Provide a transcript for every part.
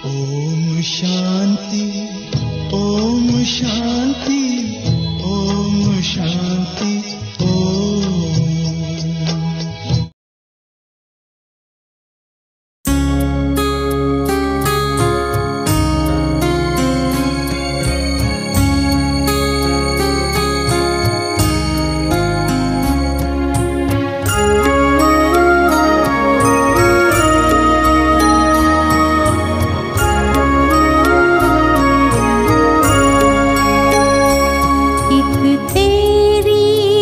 ಓಂ ಶಾಂತಿ ಓಂ ಶಾಂತಿ ಓಂ ಶಾಂತಿ ಓಂ एक तेरी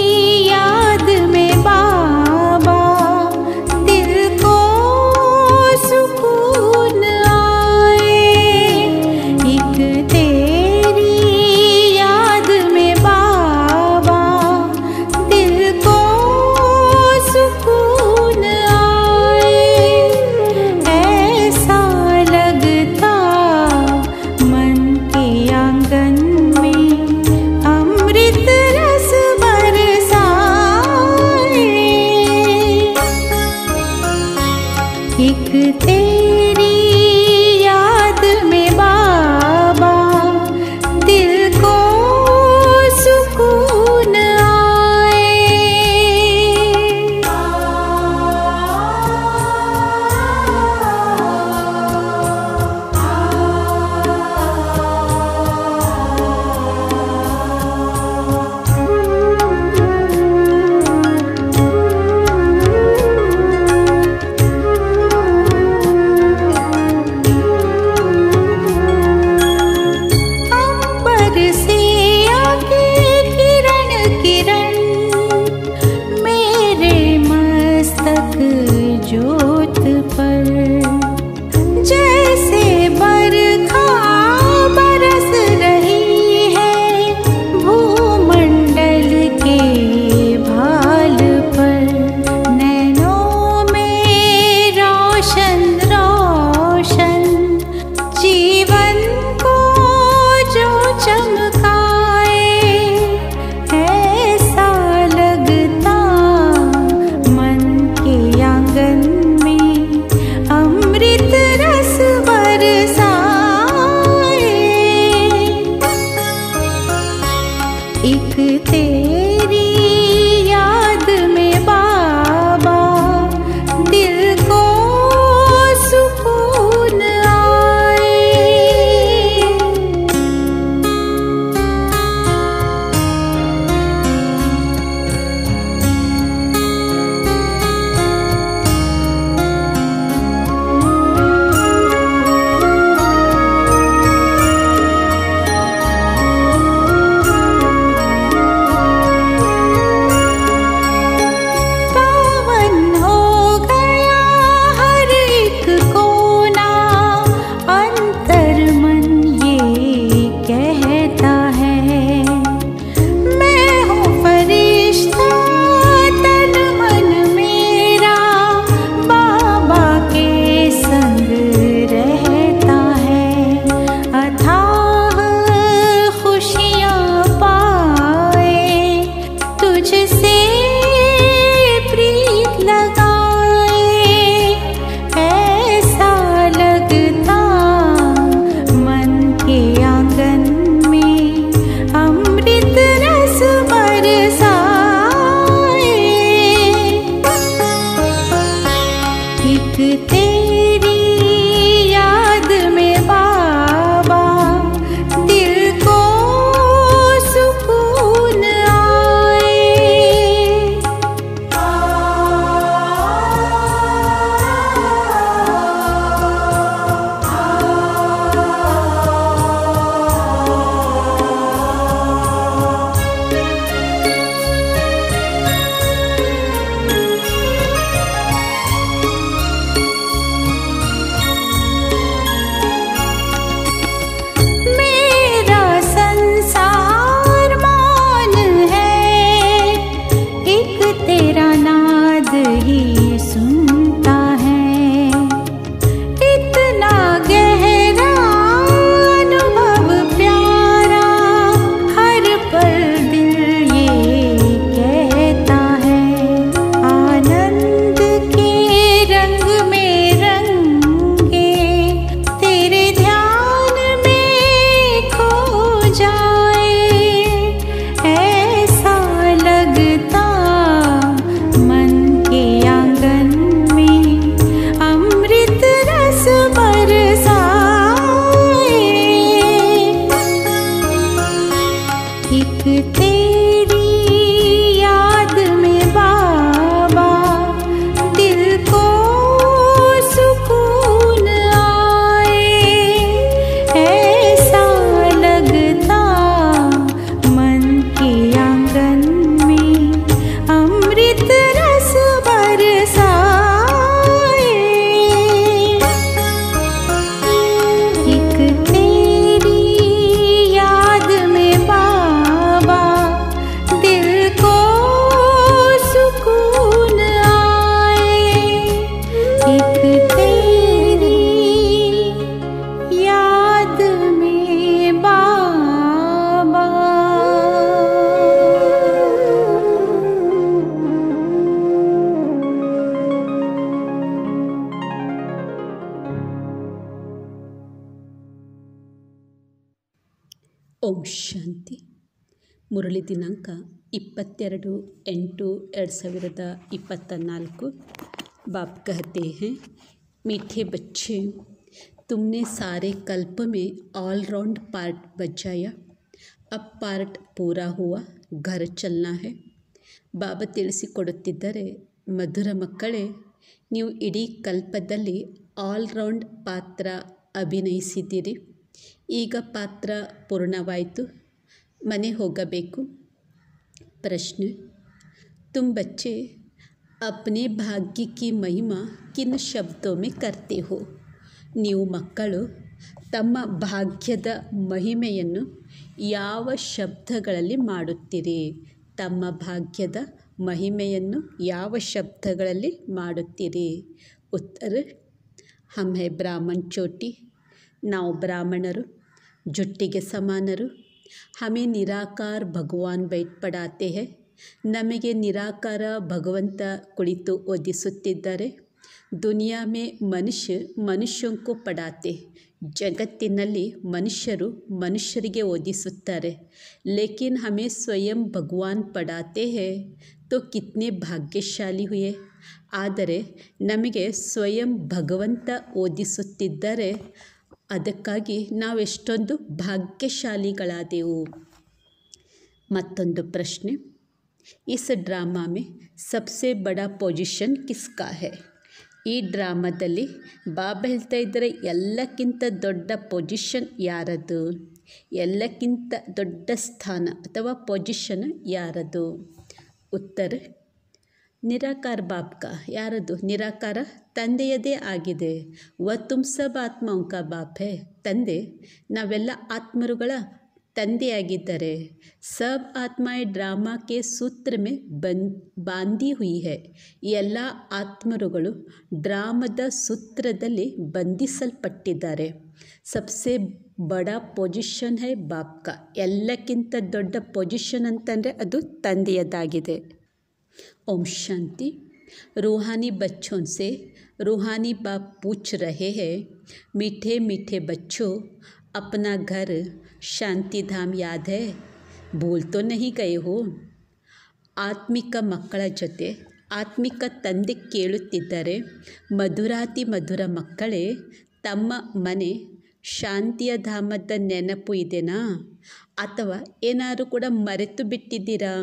ಓಂ ಶಾಂತಿ ಮುರಳಿ ದಿನಾಂಕ ಇಪ್ಪತ್ತೆರಡು ಎಂಟು ಎರಡು ಸಾವಿರದ ಇಪ್ಪತ್ತ ನಾಲ್ಕು बाप कहते हैं मीठे बच्चे तुमने सारे कल्प में ऑल राउंड पार्ट बजाया अब ಪಾರ್ಟ್ ಪೂರಾ ಹುआ घर चलना है ಬಾಬಾ ತಿಳಿಸಿಕೊಡುತ್ತಿದ್ದರೆ ಮಧುರ ಮಕ್ಕಳೇ ನೀವು ಇಡೀ ಕಲ್ಪದಲ್ಲಿ ಆಲ್ ರೌಂಡ್ ಪಾತ್ರ ಅಭಿನಯಿಸಿದ್ದೀರಿ ಈಗ ಪಾತ್ರ ಪೂರ್ಣವಾಯಿತು ಮನೆ ಹೋಗಬೇಕು ಪ್ರಶ್ನೆ तुम बच्चे अपने भाग्य की महिमा किन शब्दों में करते हो ನೀವು ಮಕ್ಕಳು ತಮ್ಮ ಭಾಗ್ಯದ ಮಹಿಮೆಯನ್ನು ಯಾವ ಶಬ್ದಗಳಲ್ಲಿ ಮಾಡುತ್ತೀರಿ ತಮ್ಮ ಭಾಗ್ಯದ ಮಹಿಮೆಯನ್ನು ಯಾವ ಶಬ್ದಗಳಲ್ಲಿ ಮಾಡುತ್ತೀರಿ ಉತ್ತರ ಹಮ್ ಹೇ ಬ್ರಾಹ್ಮಣ್ ಚೋಟಿ ನಾವು ಬ್ರಾಹ್ಮಣರು ಜುಟ್ಟಿಗೆ ಸಮಾನರು ಹಮೇ ನಿರಾಕಾರ ಭಗವಾನ್ ಬೈಟ್ ಪಡಾತೆ ಹೇ ನಮಗೆ ನಿರಾಕಾರ ಭಗವಂತ ಕುಳಿತು ಓದಿಸುತ್ತಿದ್ದಾರೆ ದುನಿಯಾ ಮೇ ಮನುಷ್ಯ ಮನುಷ್ಯಂಕು ಪಡಾತೆ ಜಗತ್ತಿನಲ್ಲಿ ಮನುಷ್ಯರು ಮನುಷ್ಯರಿಗೆ ಓದಿಸುತ್ತಾರೆ ಲೇಕಿನ್ ಹಮೇ ಸ್ವಯಂ ಭಗವಾನ್ ಪಡಾತೆ ಹೇ ತೋ ಕಿತ್ನೆ ಭಾಗ್ಯಶಾಲಿ ಹುಯೆ ಆದರೆ ನಮಗೆ ಸ್ವಯಂ ಭಗವಂತ ಓದಿಸುತ್ತಿದ್ದರೆ ಅದಕ್ಕಾಗಿ ನಾವೆಷ್ಟೊಂದು ಭಾಗ್ಯಶಾಲಿಗಳಾದೆವು ಮತ್ತೊಂದು ಪ್ರಶ್ನೆ इस ड्रामा में सबसे बड़ा ಪೊಸಿಷನ್ ಕಿಸ್ಕಾ ಹೇ ಈ ಡ್ರಾಮಾದಲ್ಲಿ ಬಾಬಾ ಹೇಳ್ತಾ ಇದ್ದರೆ ಎಲ್ಲಕ್ಕಿಂತ ದೊಡ್ಡ ಪೊಸಿಷನ್ ಯಾರದು ಎಲ್ಲಕ್ಕಿಂತ ದೊಡ್ಡ ಸ್ಥಾನ ಅಥವಾ ಪೊಸಿಷನ್ ಯಾರದು ಉತ್ತರ ನಿರಾಕಾರ ಬಾಪ್ಕ ಯಾರದು ನಿರಾಕಾರ ತಂದೆಯದೇ ಆಗಿದೆ ವ ತುಮ್ ಸಬ್ ಆತ್ಮಂಕ ಬಾಪ್ ಹೇ ತಂದೆ ನಾವೆಲ್ಲ ಆತ್ಮರುಗಳ ತಂದೆಯಾಗಿದ್ದಾರೆ ಸಬ್ ಆತ್ಮಾಯ್ ಡ್ರಾಮಾ ಕೆ ಸೂತ್ರ ಮೇ ಬನ್ ಬಾಂದಿ ಹುಯಿ ಹೇ ಎಲ್ಲ ಆತ್ಮರುಗಳು ಡ್ರಾಮದ ಸೂತ್ರದಲ್ಲಿ ಬಂಧಿಸಲ್ಪಟ್ಟಿದ್ದಾರೆ ಸಬ್ಸೆ ಬಡ ಪೊಸಿಷನ್ ಹೈ ಬಾಪ್ಕ ಎಲ್ಲಕ್ಕಿಂತ ದೊಡ್ಡ ಪೊಸಿಷನ್ ಅಂತಂದರೆ ಅದು ತಂದೆಯದಾಗಿದೆ ओम शांति रूहानी बच्चों से रूहानी बाप पूछ रहे हैं मीठे मीठे बच्चों अपना घर शांति धाम याद है भूल तो नहीं गए हो ಆತ್ಮಿಕ ಮಕ್ಕಳ ಜೊತೆ ಆತ್ಮಿಕ ತಂದೆ ಕೇಳುತ್ತಿದ್ದರೆ ಮಧುರಾತಿ ಮಧುರ ಮಕ್ಕಳೇ ತಮ್ಮ ಮನೆ ಶಾಂತಿಯ ಧಾಮದ ನೆನಪು ಇದೆನಾ ಅಥವಾ ಏನಾದರೂ ಕೂಡ ಮರೆತು ಬಿಟ್ಟಿದ್ದೀರಾ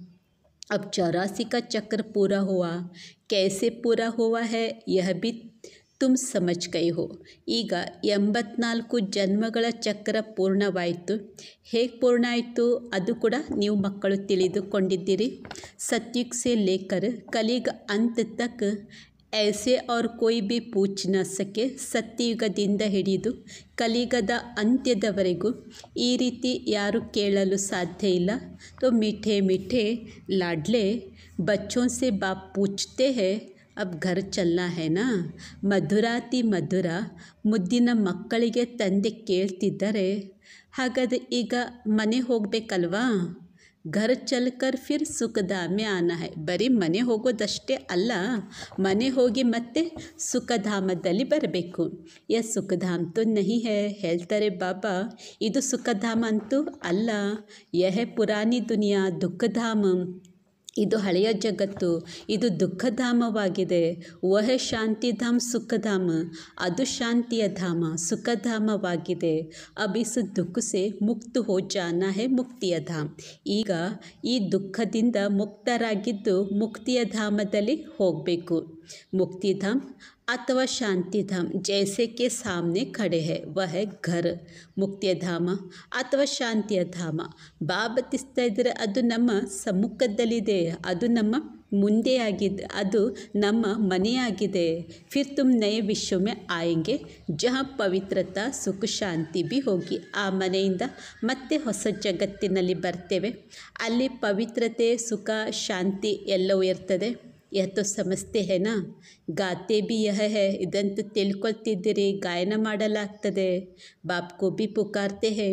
अब चौरासी का चक्र पूरा हुआ कैसे पूरा हुआ है यह भी ತುಮ್ ಸಮಜ್ ಗೈ ಹೋ ಈಗ ಎಂಬತ್ನಾಲ್ಕು ಜನ್ಮಗಳ ಚಕ್ರ ಪೂರ್ಣವಾಯಿತು ಹೇಗೆ ಪೂರ್ಣ ಆಯಿತು ಅದು ಕೂಡ ನೀವು ಮಕ್ಕಳು ತಿಳಿದುಕೊಂಡಿದ್ದೀರಿ ಸತ್ಯುಗ್ ಸೆ ಲೇಕರ್ ಕಲಿಗ ಅಂತ್ ತಕ್ ऐसे और कोई भी पूछ न सके ಸತ್ಯಯುಗದಿಂದ ಹಿಡಿದು ಕಲಿಗದ ಅಂತ್ಯದವರೆಗೂ ಈ ರೀತಿ ಯಾರು ಕೇಳಲು ಸಾಧ್ಯ ಇಲ್ಲ तो मीठे मीठे लाडले बच्चों से बाप पूछते हैं अब घर ಚಲ್ನಾ है ना ಮಧುರಾತಿ ಮಧುರ ಮುದ್ದಿನ ಮಕ್ಕಳಿಗೆ ತಂದೆ ಕೇಳ್ತಿದ್ದಾರೆ ಹಾಗಾದರೆ ಈಗ ಮನೆ ಹೋಗಬೇಕಲ್ವಾ ಘರ್ ಚಲ್ಕರ್ ಫಿರ್ ಸುಖಧಾಮೆ ಆನ ಹೈ ಬರೀ ಮನೆ ಹೋಗೋದಷ್ಟೇ ಅಲ್ಲ ಮನೆ ಹೋಗಿ ಮತ್ತೆ ಸುಖಧಾಮದಲ್ಲಿ ಬರಬೇಕು ಯ ಸುಖಧಾಮ್ ತು ನಹಿ ಹೇ ಹೇಳ್ತಾರೆ ಬಾಬಾ ಇದು ಸುಖಧಾಮ ಅಂತೂ ಅಲ್ಲ ಯಹ ಪುರಾಣಿ ದುನಿಯಾ ದುಃಖಧಾಮ ಇದು ಹಳೆಯ ಜಗತ್ತು ಇದು ದುಃಖಧಾಮವಾಗಿದೆ ವಹ ಶಾಂತಿಧಾಮ್ ಸುಖಧಾಮ ಅದು ಶಾಂತಿಯ ಧಾಮ ಸುಖಧಾಮವಾಗಿದೆ ಅಬ್ ಇಸ್ ದುಃಖ ಸೆ ಮುಕ್ತ ಹೋ ಜಾನ ಹೇ ಮುಕ್ತಿಯ ಧಾಮ್ ಈಗ ಈ ದುಃಖದಿಂದ ಮುಕ್ತರಾಗಿದ್ದು ಮುಕ್ತಿಯ ಧಾಮದಲ್ಲಿ ಹೋಗಬೇಕು ಮುಕ್ತಿಧಾಮ್ ಅಥವಾ ಶಾಂತಿಧಾಮ್ ಜೈಸೆ ಕೆ ಸಾಮನೆ ಖಡೆ ಹೇ ವಹ ಘರ್ ಮುಕ್ತಿಯ ಧಾಮ ಅಥವಾ ಶಾಂತಿಯ ಧಾಮ ಬಾಬತಿಸ್ತಾ ಇದ್ದರೆ ಅದು ನಮ್ಮ ಸಮ್ಮುಖದಲ್ಲಿದೆ ಅದು ನಮ್ಮ ಮುಂದೆ ಆಗಿದೆ ಅದು ನಮ್ಮ ಮನೆಯಾಗಿದೆ ಫಿರ್ ತುಮ್ ನಯ ವಿಶ್ವ ಮೇ ಆಯಂಗೆ ಜಹ ಪವಿತ್ರತಾ ಸುಖ ಶಾಂತಿ ಬಿ ಹೋಗಿ ಆ ಮನೆಯಿಂದ ಮತ್ತೆ ಹೊಸ ಜಗತ್ತಿನಲ್ಲಿ ಬರ್ತೇವೆ ಅಲ್ಲಿ ಪವಿತ್ರತೆ ಸುಖ ಶಾಂತಿ ಎಲ್ಲವೂ ಇರ್ತದೆ यह तो समझते हैं ना ಗಾತೆ ಬಿ ಯಹ ಹೇ ಇದಂತೂ ತಿಳ್ಕೊಳ್ತಿದ್ದೀರಿ ಗಾಯನ ಮಾಡಲಾಗ್ತದೆ ಬಾಪ್ಕೋ ಬಿ ಪುಕಾರ್ತೆ ಹೇ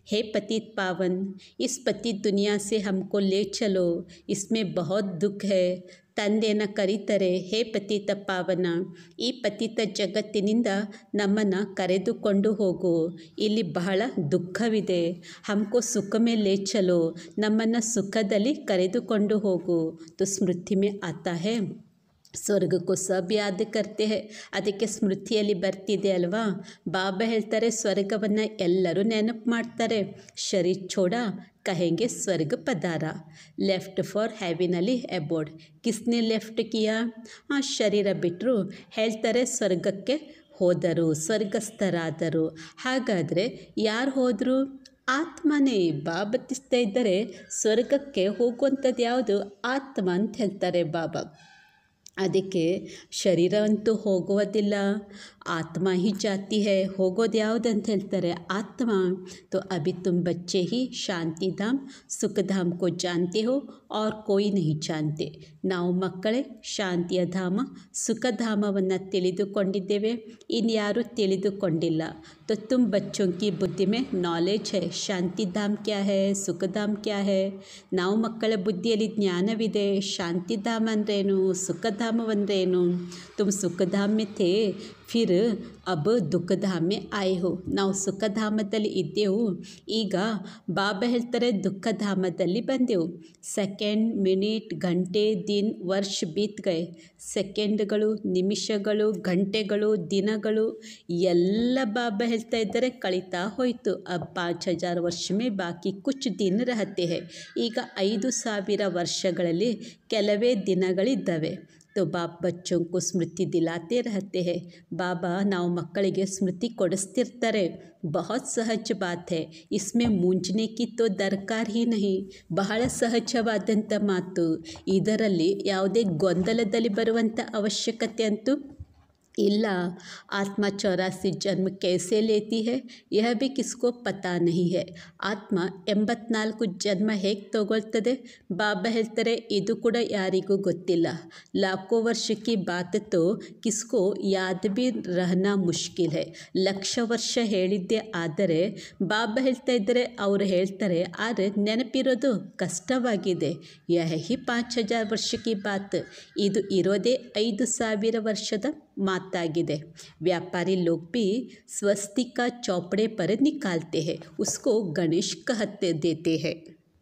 हे पतित पावन इस पतित दुनिया से हमको ले चलो इसमें बहुत दुख है ತಂದೆನ ಕರೀತಾರೆ ಹೇ ಪತಿತ ಪಾವನ ಈ ಪತಿತ ಜಗತ್ತಿನಿಂದ ನಮ್ಮನ್ನು ಕರೆದುಕೊಂಡು ಹೋಗು ಇಲ್ಲಿ ಬಹಳ ದುಃಖವಿದೆ ಹಮ್ಕೋ ಸುಖ ಮೇ ಲೇ ಚಲೋ ನಮ್ಮನ್ನು ಸುಖದಲ್ಲಿ ಕರೆದುಕೊಂಡು ಹೋಗು ತು ಸ್ಮೃತಿ ಮೇ ಆತಾ ಹೇ ಸ್ವರ್ಗಕ್ಕೂ ಸಬ್ ಯಾದ್ ಕರ್ತೆ ಹೇ ಅದಕ್ಕೆ ಸ್ಮೃತಿಯಲ್ಲಿ ಬರ್ತಿದೆ ಅಲ್ವಾ ಬಾಬಾ ಹೇಳ್ತಾರೆ ಸ್ವರ್ಗವನ್ನು ಎಲ್ಲರೂ ನೆನಪು ಮಾಡ್ತಾರೆ ಶರೀರ್ ಛೋಡ ಕಹೆಂಗೆ ಸ್ವರ್ಗ ಪದಾರ ಲೆಫ್ಟ್ ಫಾರ್ ಹ್ಯಾವಿನಲ್ಲಿ ಅಬೋರ್ಡ್ ಕಿಸ್ನೆ ಲೆಫ್ಟ್ ಕಿಯಾ ಆ ಶರೀರ ಬಿಟ್ಟರು ಹೇಳ್ತಾರೆ ಸ್ವರ್ಗಕ್ಕೆ ಹೋದರು ಸ್ವರ್ಗಸ್ಥರಾದರು ಹಾಗಾದರೆ ಯಾರು ಹೋದರು ಆತ್ಮನೇ ಬಾಬತ್ತಿಸ್ತಾ ಇದ್ದರೆ ಸ್ವರ್ಗಕ್ಕೆ ಹೋಗುವಂಥದ್ದು ಯಾವುದು ಆತ್ಮ ಅಂತ ಹೇಳ್ತಾರೆ ಬಾಬಾ ಅದಕ್ಕೆ ಶರೀರ ಅಂತೂ ಹೋಗುವುದಿಲ್ಲ ಆತ್ಮ ಹಿ ಜಾತಿ ಹೇ ಹೋಗೋದು ಯಾವುದಂತ ಹೇಳ್ತಾರೆ ಆತ್ಮ तो अभी तुम बच्चे ही ಶಾಂತಿ ಧಾಮ್ ಸುಖಧಾಮ್ ಕೋ ಜಾನ್ತೆ ಹೋ और कोई नहीं जानते ನಾವು ಮಕ್ಕಳೇ ಶಾಂತಿಯ ಧಾಮ ಸುಖಧಾಮವನ್ನು ತಿಳಿದುಕೊಂಡಿದ್ದೇವೆ ಇನ್ಯಾರೂ ತಿಳಿದುಕೊಂಡಿಲ್ಲ तो तुम बच्चों की बुद्धि में नॉलेज है ಶಾಂತಿ ಧಾಮ್ ಕ್ಯಾ ಹೇ ಸುಖಧಾಮ್ ಕ್ಯಾ ಹೇ ನಾವು ಮಕ್ಕಳ ಬುದ್ಧಿಯಲ್ಲಿ ಜ್ಞಾನವಿದೆ ಶಾಂತಿಧಾಮ ಅಂದ್ರೇನು ಸುಖಧಾಮವಂದ್ರೇನು ತುಮ್ ಸುಖಧಾಮ್ ಮೇ ಥೇ ಫಿರ್ ಅಬ್ ದುಃಖಧಾಮ್ ಮೇ ಆಯೆ ಹೋ ನಾವು ಸುಖಧಾಮದಲ್ಲಿ ಇದ್ದೆವು ಈಗ ಬಾಬಾ ಹೇಳ್ತಾರೆ ದುಃಖಧಾಮದಲ್ಲಿ ಬಂದೆವು ಸೆಕೆಂಡ್ ಮಿನಿಟ್ ಗಂಟೆ ದಿನ ವರ್ಷ ಬೀತ್ ಗए ಸೆಕೆಂಡ್ಗಳು ನಿಮಿಷಗಳು ಗಂಟೆಗಳು ದಿನಗಳು ಎಲ್ಲ ಬಾಬಾ ಹೇಳ್ತಾ ಇದ್ದಾರೆ ಕಳೀತಾ ಹೋಯಿತು ಅಬ್ ಪಾಂಚ್ ಹಜಾರ್ ವರ್ಷ ಮೇ ಬಾಕಿ ಕುಚ್ ದಿನ ರಹತೆ ಹೇ ಈಗ ಐದು ಸಾವಿರ ವರ್ಷಗಳಲ್ಲಿ ಕೆಲವೇ ದಿನಗಳಿದ್ದಾವೆ तो बाप बच्चों को स्मृति दिलाते रहते हैं ಬಾಬಾ ನಾವು ಮಕ್ಕಳಿಗೆ ಸ್ಮೃತಿ ಕೊಡಿಸ್ತಿರ್ತಾರೆ ಬಹುತ್ ಸಹಜ ಬಾತ್ ಹೇ ಇಸ್ಮೆ ಮುಂಜನೆ ಕಿ ತೋ ದರ್ಕಾರ ಹಿ ನಹಿ ಬಹಳ ಸಹಜವಾದಂಥ ಮಾತು ಇದರಲ್ಲಿ ಯಾವುದೇ ಗೊಂದಲದಲ್ಲಿ ಬರುವಂಥ ಅವಶ್ಯಕತೆ ಅಂತೂ ಇಲ್ಲ ಆತ್ಮ ಚೌರಾಸಿ ಜನ್ಮ कैसे लेती है यह भी किसको पता नहीं है ಆತ್ಮ ಎಂಬತ್ನಾಲ್ಕು ಜನ್ಮ ಹೇಗೆ ತಗೊಳ್ತದೆ ಬಾಬಾ ಹೇಳ್ತಾರೆ ಇದು ಕೂಡ ಯಾರಿಗೂ ಗೊತ್ತಿಲ್ಲ ಲಾಖೋ ವರ್ಷಕ್ಕೆ ಬಾತ್ ತೋ ಕಿಸ್ಕೋ ಯಾದ್ ಬಿ ರಹನಾ ಮುಷ್ಕಿಲ್ ಹೇ ಲಕ್ಷ ವರ್ಷ ಹೇಳಿದ್ದೇ ಆದರೆ ಬಾಬಾ ಹೇಳ್ತಾ ಇದ್ದರೆ ಅವರು ಹೇಳ್ತಾರೆ ಆದರೆ ನೆನಪಿರೋದು ಕಷ್ಟವಾಗಿದೆ ಯಹ ಹಿ ಪಾಂಚ್ ಹಜಾರ್ ವರ್ಷಕ್ಕೆ ಬಾತ್ ಇದು ಇರೋದೇ ಐದು ಸಾವಿರ ವರ್ಷದ ಮಾತಾಗಿದೆ व्यापारी लोग भी स्वस्तिका चौपड़े पर निकालते हैं उसको गणेश कहते देते हैं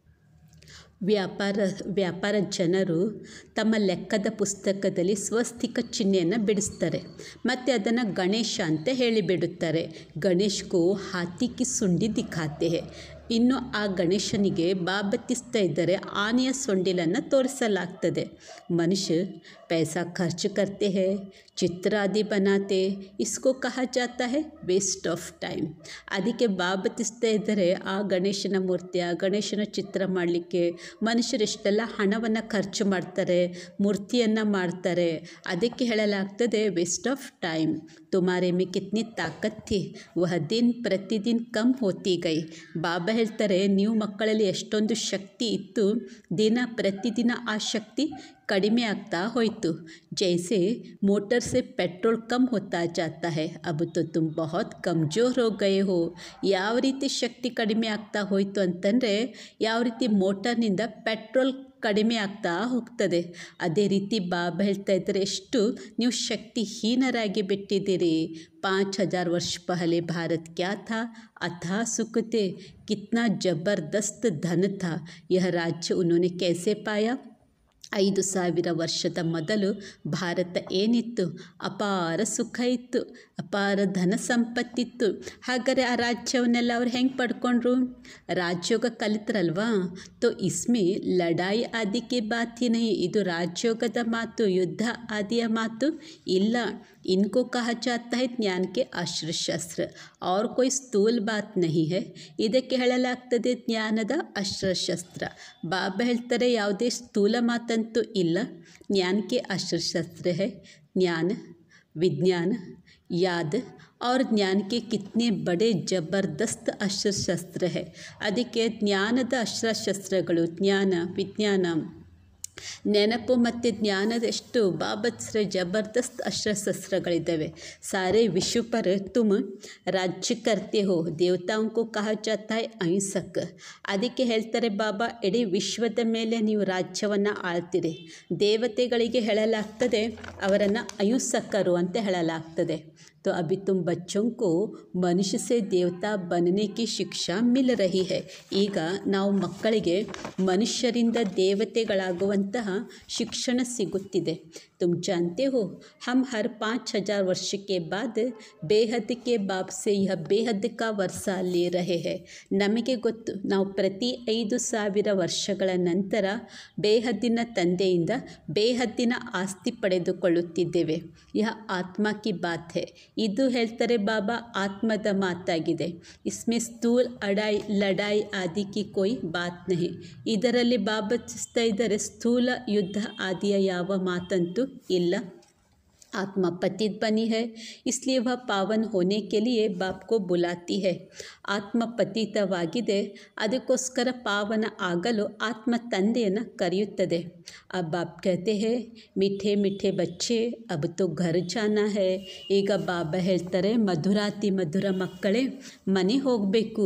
ವ್ಯಾಪಾರ ವ್ಯಾಪಾರ ಜನರು ತಮ್ಮ ಲೆಕ್ಕದ ಪುಸ್ತಕದಲ್ಲಿ ಸ್ವಸ್ತಿಕ ಚಿಹ್ನೆಯನ್ನು ಬಿಡಿಸ್ತಾರೆ ಮತ್ತು ಅದನ್ನು ಗಣೇಶ ಅಂತ ಹೇಳಿಬಿಡುತ್ತಾರೆ ಗಣೇಶ್ಗೂ ಹಾತಿಕಿ ಸುಂಡಿ ದಿಖಾತೆ ಹೇ ಇನ್ನು ಆ ಗಣೇಶನಿಗೆ ಬಾಬತ್ತಿಸ್ತಾ ಇದ್ದರೆ ಆನೆಯ ಸೊಂಡಿಲನ್ನು ತೋರಿಸಲಾಗ್ತದೆ ಮನುಷ್ಯ पैसा खर्च करते हैं ಚಿತ್ರ ಆದಿ ಬನಾತೆ ಇಸ್ಕೋ ಕಹ ಜಾತಾ ಹೇ ವೇಸ್ಟ್ ಆಫ್ ಟೈಮ್ ಅದಕ್ಕೆ ಬಾಬತಿಸ್ತಾ ಇದ್ದರೆ ಆ ಗಣೇಶನ ಮೂರ್ತಿ ಆ ಗಣೇಶನ ಚಿತ್ರ ಮಾಡಲಿಕ್ಕೆ ಮನುಷ್ಯರೆಷ್ಟೆಲ್ಲ ಹಣವನ್ನು ಖರ್ಚು ಮಾಡ್ತಾರೆ ಮೂರ್ತಿಯನ್ನು ಮಾಡ್ತಾರೆ ಅದಕ್ಕೆ ಹೇಳಲಾಗ್ತದೆ ವೇಸ್ಟ್ ಆಫ್ ಟೈಮ್ ತುಮಾರೆ ಮೇ ಕಿತ್ನಿ ತಾಕತ್ ಥಿ ವಹ ದಿನ್ ಪ್ರತಿದಿನ್ ಕಮ್ ಹೋತಿ ಗೈ ಬಾಬಾ ಹೇಳ್ತಾರೆ ನೀವು ಮಕ್ಕಳಲ್ಲಿ ಎಷ್ಟೊಂದು ಶಕ್ತಿ ಇತ್ತು ದಿನ ಪ್ರತಿದಿನ ಆ ಶಕ್ತಿ ಕಡಿಮೆ ಆಗ್ತಾ ಹೋಯಿತು ಜೈಸೆ मोटर से पेट्रोल कम होता जाता है अब तो तुम बहुत ಕಮ್ಜೋರ್ हो गए हो ಯಾವ ರೀತಿ ಶಕ್ತಿ ಕಡಿಮೆ ಆಗ್ತಾ ಹೋಯಿತು ಅಂತಂದರೆ ಯಾವ ರೀತಿ ಮೋಟರ್ನಿಂದ ಪೆಟ್ರೋಲ್ ಕಡಿಮೆ ಆಗ್ತಾ ಹೋಗ್ತದೆ ಅದೇ ರೀತಿ ಬಾಬಾ ಹೇಳ್ತಾ ಇದ್ದರೆ ಎಷ್ಟು ನೀವು ಶಕ್ತಿಹೀನರಾಗಿ ಬಿಟ್ಟಿದ್ದೀರಿ पाँच हज़ार वर्ष पहले भारत क्या था अथा सुख थे कितना ज़बरदस्त धन था यह राज्य उन्होंने कैसे पाया ಐದು ಸಾವಿರ ವರ್ಷದ ಮೊದಲು ಭಾರತ ಏನಿತ್ತು ಅಪಾರ ಸುಖ ಇತ್ತು ಅಪಾರ ಧನ ಸಂಪತ್ತಿತ್ತು ಹಾಗಾದರೆ ಆ ರಾಜ್ಯವನ್ನೆಲ್ಲ ಅವ್ರು ಹೆಂಗೆ ಪಡ್ಕೊಂಡ್ರು ರಾಜಯೋಗ ಕಲಿತರಲ್ವಾ ತೋ ಇಸ್ಮೆ ಲಡಾಯಿ ಆದಿಕೆ ಬಾತಿ ನಹಿ ಇದು ರಾಜಯೋಗದ ಮಾತು ಯುದ್ಧ ಆದಿಯ ಮಾತು ಇಲ್ಲ इनको कहा जाता है ज्ञान के अस्त्र शस्त्र और कोई ಸ್ಥೂಲ್ ಬಾತ್ ನಹಿ ಹೇ ಇದಕ್ಕೆ ಹೇಳಲಾಗ್ತದೆ ಜ್ಞಾನದ ಅಸ್ತ್ರಶಸ್ತ್ರ ಬಾಬಾ ಹೇಳ್ತಾರೆ ಯಾವುದೇ ಸ್ಥೂಲ ಮಾತಂತೂ ಇಲ್ಲ ಜ್ಞಾನಕ್ಕೆ ಅಸ್ತ್ರಶಸ್ತ್ರ ಹೇ ಜ್ಞಾನ ವಿಜ್ಞಾನ ಯಾದ್ और ज्ञान के कितने बड़े ಜಬರ್ದಸ್ತ್ ಅಸ್ತ್ರಶಸ್ತ್ರ ಹೇ ಅದಕ್ಕೆ ಜ್ಞಾನದ ಅಸ್ತ್ರಶಸ್ತ್ರಗಳು ಜ್ಞಾನ ವಿಜ್ಞಾನ ನೆನಪು ಮತ್ತು ಜ್ಞಾನದಷ್ಟು ಬಾಬತ್ಸ್ರ ಜಬರ್ದಸ್ತ್ ಅಸ್ತ್ರಶಸ್ತ್ರಗಳಿದ್ದಾವೆ ಸಾರೆ ವಿಶ್ವ पर तुम राज्य करते हो ದೇವತಾओं को कहा जाता है ಅಹಿಂಸಕ್ ಅದಕ್ಕೆ ಹೇಳ್ತಾರೆ ಬಾಬಾ ಇಡೀ ವಿಶ್ವದ ಮೇಲೆ ನೀವು ರಾಜ್ಯವನ್ನು ಆಳ್ತೀರಿ ದೇವತೆಗಳಿಗೆ ಹೇಳಲಾಗ್ತದೆ ಅವರನ್ನು ಅಹಿಂಸಕರು ಅಂತ ಹೇಳಲಾಗ್ತದೆ तो अभी तुम बच्चों को ಮನುಷ್ಯ से ದೇವತಾ बनने की ಶಿಕ್ಷಾ ಮಿಲ್ ರಹಿ है ಈಗ ನಾವು ಮಕ್ಕಳಿಗೆ ಮನುಷ್ಯರಿಂದ ದೇವತೆಗಳಾಗುವಂತಹ ಶಿಕ್ಷಣ ಸಿಗುತ್ತಿದೆ तुम जानते हो हम हर पाँच हजार वर्ष के बाद ಬೇಹದ್ के बाप से यह ಬೇಹದ್ का ವರ್ಷ ಲೇ ರಹೆ है ನಮಗೆ ಗೊತ್ತು ನಾವು ಪ್ರತಿ ಐದು ಸಾವಿರ ವರ್ಷಗಳ ನಂತರ ಬೇಹದ್ದಿನ ತಂದೆಯಿಂದ ಬೇಹದ್ದಿನ ಆಸ್ತಿ ಪಡೆದುಕೊಳ್ಳುತ್ತಿದ್ದೇವೆ ಯಹ ಆತ್ಮ ಕಿ ಬಾತ್ ಹೇ ಇದು ಹೇಳ್ತಾರೆ ಬಾಬಾ ಆತ್ಮದ ಮಾತಾಗಿದೆ ಇಸ್ಮೆ ಸ್ಥೂಲ್ ಅಡಾಯ್ ಲಡಾಯ್ ಆದಿ ಕಿ ಕೋಯಿ ಬಾತ್ ನಹಿ ಇದರಲ್ಲಿ ಬಾಬಾ ಚಿಸ್ತಾ ಇದ್ದಾರೆ ಸ್ಥೂಲ ಯುದ್ಧ ಆದಿಯ ಯಾವ ಮಾತಂತೂ ಇಲ್ಲ आत्मा पतित बनी है इसलिए वह पावन होने के लिए बाप को बुलाती है ಆತ್ಮ ಪತಿತವಾಗಿದೆ ಅದಕ್ಕೋಸ್ಕರ ಪಾವನ ಆಗಲು ಆತ್ಮ ತಂದೆಯನ್ನು ಕರೆಯುತ್ತದೆ अब बाप कहते हैं मीठे मीठे बच्चे अब तो घर जाना है ಈಗ ಬಾಬಾ ಹೇಳ್ತಾರೆ ಮಧುರಾತಿ ಮಧುರ ಮಕ್ಕಳೇ ಮನೆ ಹೋಗಬೇಕು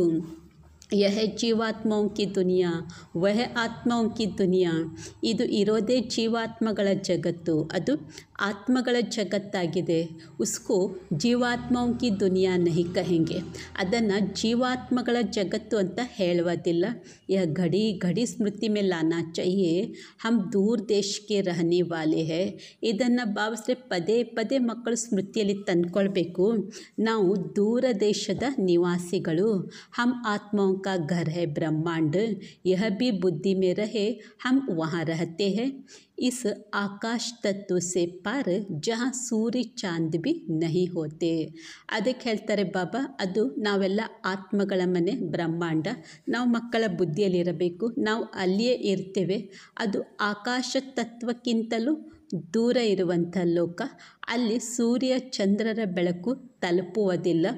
ಯಹ ಜೀವಾತ್ಮೋಂ ಕಿ ದುನಿಯಾ ವಹ ಆತ್ಮೋಂ ಕಿ ದುನಿಯಾ ಇದು ಇರೋದೇ ಜೀವಾತ್ಮಗಳ ಜಗತ್ತು ಅದು ಆತ್ಮಗಳ ಜಗತ್ತಾಗಿದೆ ಉಸ್ಕೋ ಜೀವಾತ್ಮೋಂ ಕಿ ದುನಿಯಾ ನಹಿ ಕಹೆಂಗೆ ಅದನ್ನು ಜೀವಾತ್ಮಗಳ ಜಗತ್ತು ಅಂತ ಹೇಳುವುದಿಲ್ಲ ಯಹ ಘಡಿ ಘಡಿ ಸ್ಮೃತಿ ಮೇಲೆ ಲಾನಾ ಚಹಿಯೆ ಹಮ್ ದೂರ್ ದೇಶಕ್ಕೆ ರಹನೆ ವಾಲೆ ಹೇ ಇದನ್ನು ಭಾವಿಸ್ರೆ ಪದೇ ಪದೇ ಮಕ್ಕಳು ಸ್ಮೃತಿಯಲ್ಲಿ ತಂದ್ಕೊಳ್ಬೇಕು ನಾವು ದೂರ ದೇಶದ ನಿವಾಸಿಗಳು ಹಮ್ ಆತ್ಮಾओं का घर है ब्रह्मांड यह भी बुद्धि में रहे हम वहाँ रहते हैं इस आकाश तत्व से पार जहाँ ಸೂರ್ಯ ಚಾಂದ್ ಬಿ ನಹಿ ಹೋತೆ ಅದಕ್ಕೆ ಹೇಳ್ತಾರೆ ಬಾಬಾ ಅದು ನಾವೆಲ್ಲ ಆತ್ಮಗಳ ಮನೆ ಬ್ರಹ್ಮಾಂಡ ನಾವು ಮಕ್ಕಳ ಬುದ್ಧಿಯಲ್ಲಿರಬೇಕು ನಾವು ಅಲ್ಲಿಯೇ ಇರ್ತೇವೆ ಅದು ಆಕಾಶ ತತ್ವಕ್ಕಿಂತಲೂ ದೂರ ಇರುವಂಥ ಲೋಕ ಅಲ್ಲಿ ಸೂರ್ಯ ಚಂದ್ರರ ಬೆಳಕು ತಲುಪುವುದಿಲ್ಲ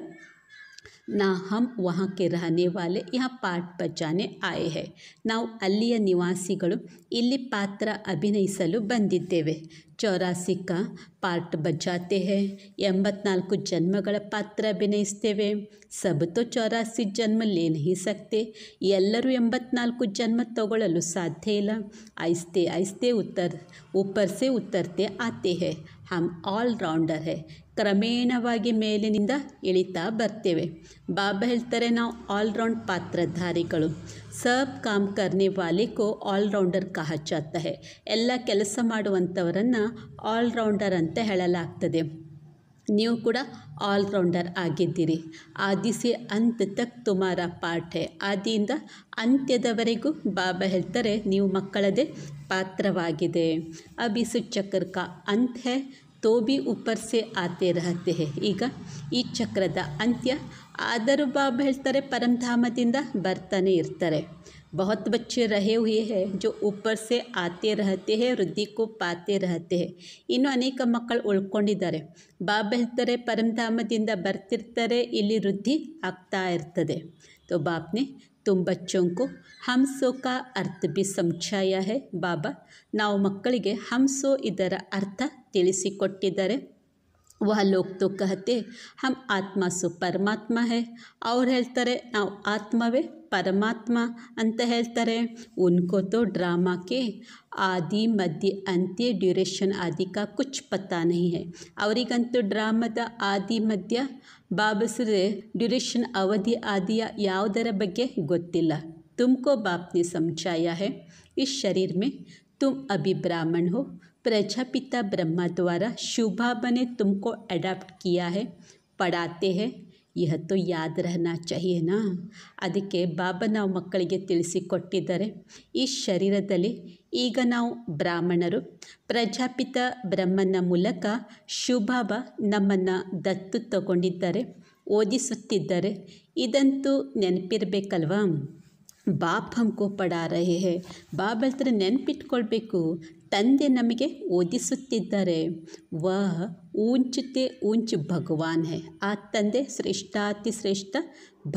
ನಾ ಹಮ್ ವಹಾಕ್ಕೆ ರಹನೆ ವಾಲೆ ಯಹ ಪಾಠ ಬಜಾನೆ ಆಯೆ ಹೈ ನಾವು ಅಲ್ಲಿಯ ನಿವಾಸಿಗಳು ಇಲ್ಲಿ ಪಾತ್ರ ಅಭಿನಯಿಸಲು ಬಂದಿದ್ದೇವೆ ಚೌರಾಸಿ ಕಾ ಪಾರ್ಟ್ ಬಜಾತೆ ಹೇ ಎಂಬತ್ನಾಲ್ಕು ಜನ್ಮಗಳ ಪಾತ್ರ ಅಭಿನಯಿಸ್ತೇವೆ ಸಬ್ ತೋ ಚೌರಾಸಿ ಜನ್ಮ ಲೇ ನಹಿ ಸಕ್ತೆ ಎಲ್ಲರೂ ಎಂಬತ್ನಾಲ್ಕು ಜನ್ಮ ತಗೊಳ್ಳಲು ಸಾಧ್ಯ ಇಲ್ಲ ಆಯಿಸ್ತೆ ಆಯಿಸ್ತೆ ಉತ್ತರ ऊपर से उतरते आते हैं हम ಆಲ್ ರೌಂಡರ್ ಹೇ ಕ್ರಮೇಣವಾಗಿ ಮೇಲಿನಿಂದ ಇಳಿತಾ ಬರ್ತೇವೆ ಬಾಬಾ ಹೇಳ್ತಾರೆ ನಾವು ಆಲ್ರೌಂಡ್ ಪಾತ್ರಧಾರಿಗಳು ಸಬ್ ಕಾಮ್ ಕರ್ನೆ ವಾಲೆ ಕೋ ಆಲ್ರೌಂಡರ್ ಕಹ ಜಾತ ಹೇ ಎಲ್ಲ ಕೆಲಸ ಮಾಡುವಂಥವರನ್ನು ಆಲ್ರೌಂಡರ್ ಅಂತ ಹೇಳಲಾಗ್ತದೆ ನೀವು ಕೂಡ ಆಲ್ರೌಂಡರ್ ಆಗಿದ್ದೀರಿ ಆದಿ ಸೆ ಅಂತ್ ತಕ್ ತುಮಾರ ಪಾಠ ಹೇ ಆದಿಯಿಂದ ಅಂತ್ಯದವರೆಗೂ ಬಾಬಾ ಹೇಳ್ತಾರೆ ನೀವು ಮಕ್ಕಳದೇ ಪಾತ್ರವಾಗಿದೆ ಅಬ್ ಇಸ್ ಚಕ್ರ ಕಾ ಅಂತ್ ಹೇ ತೋ ಬಿ ಉಪ್ಪರ್ ಸೆ ಆತೆ ರಹತೆ ಹೇ ಈಗ ಈ ಚಕ್ರದ ಅಂತ್ಯ ಆದರೂ ಬಾಬಾ ಹೇಳ್ತಾರೆ ಪರಂಧಾಮದಿಂದ ಬರ್ತಾನೆ ಇರ್ತಾರೆ बहुत बच्चे रहे हुए हैं जो ऊपर से आते रहते हैं ವೃದ್ಧಿ ಕೋ ಪಾತೆ रहते हैं ಇನ್ನು ಅನೇಕ ಮಕ್ಕಳು ಉಳ್ಕೊಂಡಿದ್ದಾರೆ ಬಾಬಾ ಹೇಳ್ತಾರೆ ಪರಂಧಾಮದಿಂದ ಬರ್ತಿರ್ತಾರೆ ಇಲ್ಲಿ ವೃದ್ಧಿ ಆಗ್ತಾ ಇರ್ತದೆ तो बाप ने तुम बच्चों को ಹಂಸೋ का ಅರ್ಥ ಬಿ ಸಮझाया है ಬಾಬಾ ನಾವು ಮಕ್ಕಳಿಗೆ ಹಂಸೋ ಇದರ ಅರ್ಥ ತಿಳಿಸಿಕೊಟ್ಟಿದ್ದಾರೆ वह लोग तो कहते हम ಆತ್ಮ ಸು ಪರಮಾತ್ಮ है ಅವ್ರು ಹೇಳ್ತಾರೆ ನಾವು ಆತ್ಮವೇ ಪರಮಾತ್ಮ ಅಂತ ಹೇಳ್ತಾರೆ ಉನ್ಕೋ ತೋ ಡ್ರಾಮಾ ಕೆ ಆದಿ ಮಧ್ಯ ಅಂತ್ಯ ಡ್ಯೂರೇಷನ್ ಆದಿ ಕಾ ಕುಚ್ ಪತಾ ನಹಿ है ಅವರಿಗಂತೂ ಡ್ರಾಮದ ಆದಿ ಮಧ್ಯ ಬಾಬಸ್ರೆ ಡ್ಯೂರೇಷನ್ ಅವಧಿ ಆದಿಯ ಯಾವುದರ ಬಗ್ಗೆ ಗೊತ್ತಿಲ್ಲ ತುಮಕೋ ಬಾಪ್ನೆ ಸಮझाया है इस शरीर में तुम अभी ब्राह्मण हो प्रजापिता ब्रह्मा द्वारा शुभाबा ने तुमको अडॉप्ट किया है पढ़ाते हैं यह तो याद रहना चाहिए ನಾ ಅದಕ್ಕೆ ಬಾಬಾ ನಾವು ಮಕ್ಕಳಿಗೆ ತಿಳಿಸಿಕೊಟ್ಟಿದ್ದಾರೆ ಈ ಶರೀರದಲ್ಲಿ ಈಗ ನಾವು ಬ್ರಾಹ್ಮಣರು ಪ್ರಜಾಪಿತ ಬ್ರಹ್ಮನ ಮೂಲಕ ಶುಭಾಬ ನಮ್ಮನ್ನು ದತ್ತು ತಗೊಂಡಿದ್ದಾರೆ ಓದಿಸುತ್ತಿದ್ದಾರೆ ಇದಂತೂ ನೆನಪಿರಬೇಕಲ್ವಾ ಬಾಪ್ ಹಮ್ಕೋ ಪಡಾ ರಹೆ ಹೇ ಬಾಬ್ ಹೇಳ್ತಾರೆ ನೆನಪಿಟ್ಕೊಳ್ಬೇಕು ತಂದೆ ನಮಗೆ ಓದಿಸುತ್ತಿದ್ದಾರೆ ವಹ ಊಂಚತೆ ಊಂಚ್ ಭಗವಾನ್ ಹೇ ಆ ತಂದೆ ಶ್ರೇಷ್ಠಾತಿ ಶ್ರೇಷ್ಠ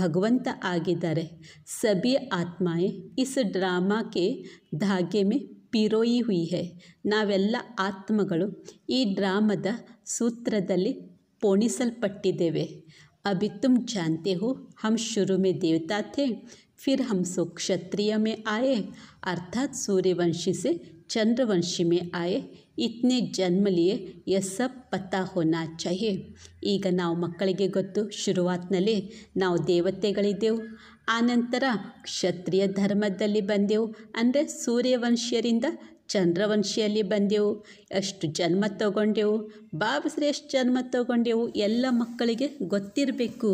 ಭಗವಂತ ಆಗಿದ್ದಾರೆ ಸಭಿ ಆತ್ಮಾएं इस ड्रामा के धागे में ಪಿರೋಯಿ ಹುಯಿ ಹೈ ನಾವೆಲ್ಲ ಆತ್ಮಗಳು ಈ ಡ್ರಾಮದ ಸೂತ್ರದಲ್ಲಿ ಪೋಣಿಸಲ್ಪಟ್ಟಿದ್ದೇವೆ अभी तुम जानते हो हम शुरू में देवता थे फिर हम सो क्षत्रिय में आए अर्थात सूर्यवंशी से चंद्रवंशी में आए ಇತನೇ ಜನ್ಮ ಲಿಯೇ ಯ ಸಬ್ ಪತಾ ಹೋನಾ ಚಾಹಿಯೆ ಈಗ ನಾವು ಮಕ್ಕಳಿಗೆ ಗೊತ್ತು ಶುರುವಾತ್ನಲ್ಲಿ ನಾವು ದೇವತೆಗಳಿದ್ದೆವು ಆನಂತರ ಕ್ಷತ್ರಿಯ ಧರ್ಮದಲ್ಲಿ ಬಂದೆವು ಅಂದರೆ ಸೂರ್ಯವಂಶೀಯರಿಂದ ಚಂದ್ರವಂಶಿಯಲ್ಲಿ ಬಂದೆವು ಎಷ್ಟು ಜನ್ಮ ತಗೊಂಡೆವು ಬಾಬಸ್ರೆ ಎಷ್ಟು ಜನ್ಮ ತಗೊಂಡೆವು ಎಲ್ಲ ಮಕ್ಕಳಿಗೆ ಗೊತ್ತಿರಬೇಕು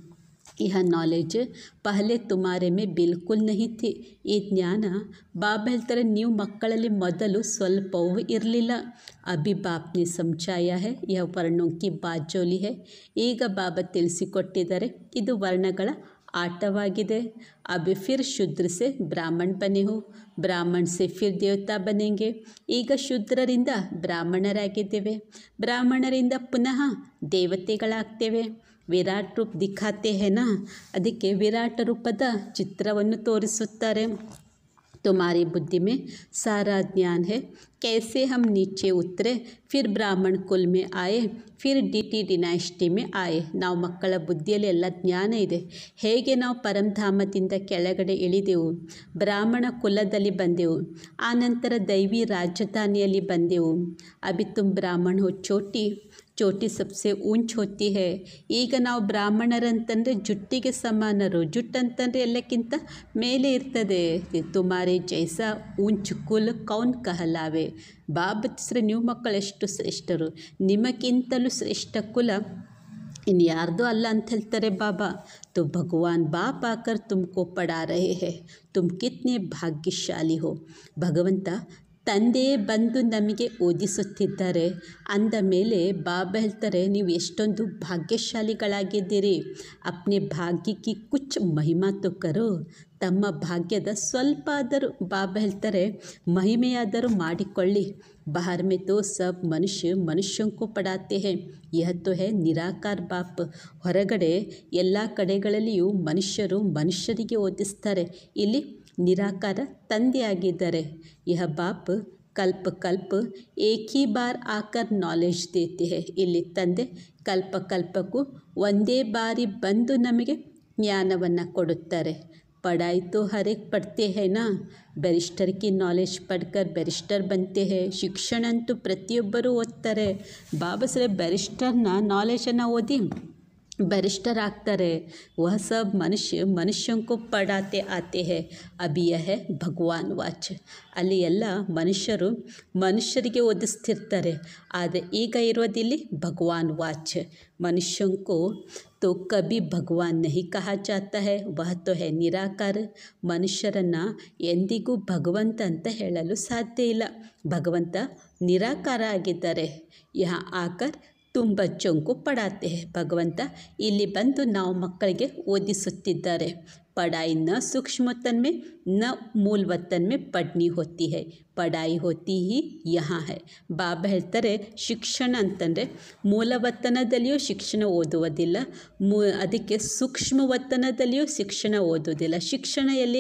यह नॉलेज ಪಹಲೆ ತುಮಾರೆ ಮೇ ಬಿಲ್ಕುಲ್ ನಹಿ ಥಿ ಈ ಜ್ಞಾನ ಬಾಬಾ ಹೇಳ್ತಾರೆ ನೀವು ಮಕ್ಕಳಲ್ಲಿ ಮೊದಲು ಸ್ವಲ್ಪವೂ ಇರಲಿಲ್ಲ ಅಭಿ ಬಾಪ್ನೆ ಸಮझाಯ ಹೈ ಯಹ ವರ್ಣೋ ಕಿ ಬಾಜೋಲಿ ಹೈ ಈಗ ಬಾಬಾ ತಿಳಿಸಿಕೊಟ್ಟಿದ್ದಾರೆ ಇದು ವರ್ಣಗಳ ಆಟವಾಗಿದೆ ಅಭಿ ಫಿರ್ ಶುದ್ರ ಸೆ ಬ್ರಾಹ್ಮಣ್ ಬನೆ ಹೋ ಬ್ರಾಹ್ಮಣ್ ಸೆ ಫಿರ್ ದೇವತಾ ಬನೆಂಗೆ ಈಗ ಶೂದ್ರರಿಂದ ಬ್ರಾಹ್ಮಣರಾಗಿದ್ದೇವೆ ಬ್ರಾಹ್ಮಣರಿಂದ ಪುನಃ ದೇವತೆಗಳಾಗ್ತೇವೆ ವಿರಾಟ್ ರೂಪ ದಿಖಾತೆ ಹೆನಾ ಅದಕ್ಕೆ ವಿರಾಟ ರೂಪದ ಚಿತ್ರವನ್ನು ತೋರಿಸುತ್ತಾರೆ तुम्हारी बुद्धि में सारा ज्ञान है कैसे हम नीचे उतरे फिर ब्राह्मण कुल में आए ಫಿರ್ ಡಿ ಟಿ ಡಿನೈಸ್ಟಿ ಮೇ ಆಯೆ ನಾವು ಮಕ್ಕಳ ಬುದ್ಧಿಯಲ್ಲಿ ಎಲ್ಲ ಜ್ಞಾನ ಇದೆ ಹೇಗೆ ನಾವು ಪರಂಧಾಮದಿಂದ ಕೆಳಗಡೆ ಇಳಿದೆವು ಬ್ರಾಹ್ಮಣ ಕುಲದಲ್ಲಿ ಬಂದೆವು ಆನಂತರ ದೈವಿ ರಾಜಧಾನಿಯಲ್ಲಿ ಬಂದೆವು ಅಭಿ ತುಮ್ ಬ್ರಾಹ್ಮಣ ಹೋ ಚೋಟಿ ಚೋಟಿ ಸಬ್ಸೆ ಊಂಚ್ ಹೋತಿ ಹೇ ಈಗ ನಾವು ಬ್ರಾಹ್ಮಣರಂತಂದರೆ ಜುಟ್ಟಿಗೆ ಸಮಾನರು ಜುಟ್ಟಂತಂದರೆ ಎಲ್ಲಕ್ಕಿಂತ ಮೇಲೆ ಇರ್ತದೆ ತುಮಾರೆ ಜೈಸ ಊಂಚ್ ಕುಲ್ ಕೌನ್ ಕಹಲಾವೆ ಬಾಬತಿಸ್ರೆ ನೀವು ಮಕ್ಕಳು ಎಷ್ಟು ಶ್ರೇಷ್ಠರು ನಿಮಗಿಂತಲೂ ಶ್ರೇಷ್ಠ ಕುಲ ಇನ್ಯಾರ್ದು ಅಲ್ಲ ಅಂತ ಹೇಳ್ತಾರೆ ಬಾಬಾ तो भगवान बाप आकर तुमको पढ़ा रहे हैं तुम कितने भाग्यशाली हो ಭಗವಂತ ತಂದೆಯೇ ಬಂದು ನಮಗೆ ಓದಿಸುತ್ತಿದ್ದಾರೆ ಅಂದ ಮೇಲೆ ಬಾಬಾ ಹೇಳ್ತಾರೆ ನೀವು ಎಷ್ಟೊಂದು ಭಾಗ್ಯಶಾಲಿಗಳಾಗಿದ್ದೀರಿ ಅಪ್ನೆ ಭಾಗ್ಯಕ್ಕೆ ಕುಚ್ ಮಹಿಮಾ ತು ಕರೋ ತಮ್ಮ ಭಾಗ್ಯದ ಸ್ವಲ್ಪ ಆದರೂ ಬಾಬಾ ಹೇಳ್ತಾರೆ ಮಹಿಮೆಯಾದರೂ ಮಾಡಿಕೊಳ್ಳಿ बाहर में तो सब ಮನುಷ್ಯ ಮನುಷ್ಯಂ ಕೋ ಪಡಾತೆ ಹೇ ಯಹ ತೋ ಹೇ ನಿರಾಕಾರ ಬಾಪ್ ಹೊರಗಡೆ ಎಲ್ಲ ಕಡೆಗಳಲ್ಲಿಯೂ ಮನುಷ್ಯರು ಮನುಷ್ಯರಿಗೆ ಓದಿಸ್ತಾರೆ ಇಲ್ಲಿ ನಿರಾಕಾರ ತಂದೆಯಾಗಿದ್ದಾರೆ ಯಹ ಬಾಪ್ ಕಲ್ಪ ಕಲ್ಪ ಏಕ್ ಹಿ ಬಾರ್ ಆಕರ್ ನಾಲೆಜ್ ದೇತೆ ಹೇ ಇಲ್ಲಿ ತಂದೆ ಕಲ್ಪ ಕಲ್ಪಕ್ಕೂ ಒಂದೇ ಬಾರಿ ಬಂದು ನಮಗೆ ಜ್ಞಾನವನ್ನು ಕೊಡುತ್ತಾರೆ पढ़ाई तो हर एक पढ़ते हैं ना बैरिस्टर की नॉलेज पढ़कर बैरिस्टर बनते हैं ಶಿಕ್ಷಣ ಅಂತೂ ಪ್ರತಿಯೊಬ್ಬರೂ ಓದ್ತಾರೆ ಬಾಬಾ ಸರ ಬ್ಯಾರಿಸ್ಟರ್ನ ನಾಲೆಜನ್ನು ಓದಿ बैरिस्टर ಆಗ್ತಾರೆ वह सब मनुष्य मनुष्यों को पढ़ाते आते हैं अभी यह है ಭಗವಾನ್ ವಾಚ್ ಅಲ್ಲಿ ಎಲ್ಲ ಮನುಷ್ಯರು ಮನುಷ್ಯರಿಗೆ ಓದಿಸ್ತಿರ್ತಾರೆ ಆದರೆ ಈಗ ಇರೋದಿಲ್ಲಿ ಭಗವಾನ್ ವಾಚ್ मनुष्यों को तो कभी भगवान नहीं कहा जाता है वह तो है ನಿರಾಕಾರ ಮನುಷ್ಯರನ್ನು ಎಂದಿಗೂ ಭಗವಂತ ಅಂತ ಹೇಳಲು ಸಾಧ್ಯ ಇಲ್ಲ ಭಗವಂತ ನಿರಾಕಾರ ಆಗಿದ್ದಾರೆ ಯಹ ಆಕರ್ ತುಮ್ ಬಚ್ಚೋಂಕು ಪಡಾತೆ ಹೇ ಭಗವಂತ ಇಲ್ಲಿ ಬಂದು ನಾವು ಮಕ್ಕಳಿಗೆ ಓದಿಸುತ್ತಿದ್ದಾರೆ पढ़ाई न सूक्ष्म वतन में न मूल वतन में पढ़नी होती है ಪಡಾಯಿ ಹೋತಿ ಹಿ ಯಹಾ ಹೈ ಬಾಬಾ ಹೇಳ್ತಾರೆ ಶಿಕ್ಷಣ ಅಂತಂದರೆ ಮೂಲ ವತನದಲ್ಲಿಯೂ ಶಿಕ್ಷಣ ಓದುವುದಿಲ್ಲ ಮೂ ಅದಕ್ಕೆ ಸೂಕ್ಷ್ಮ ವತನದಲ್ಲಿಯೂ ಶಿಕ್ಷಣ ಓದುವುದಿಲ್ಲ ಶಿಕ್ಷಣ ಎಲ್ಲಿ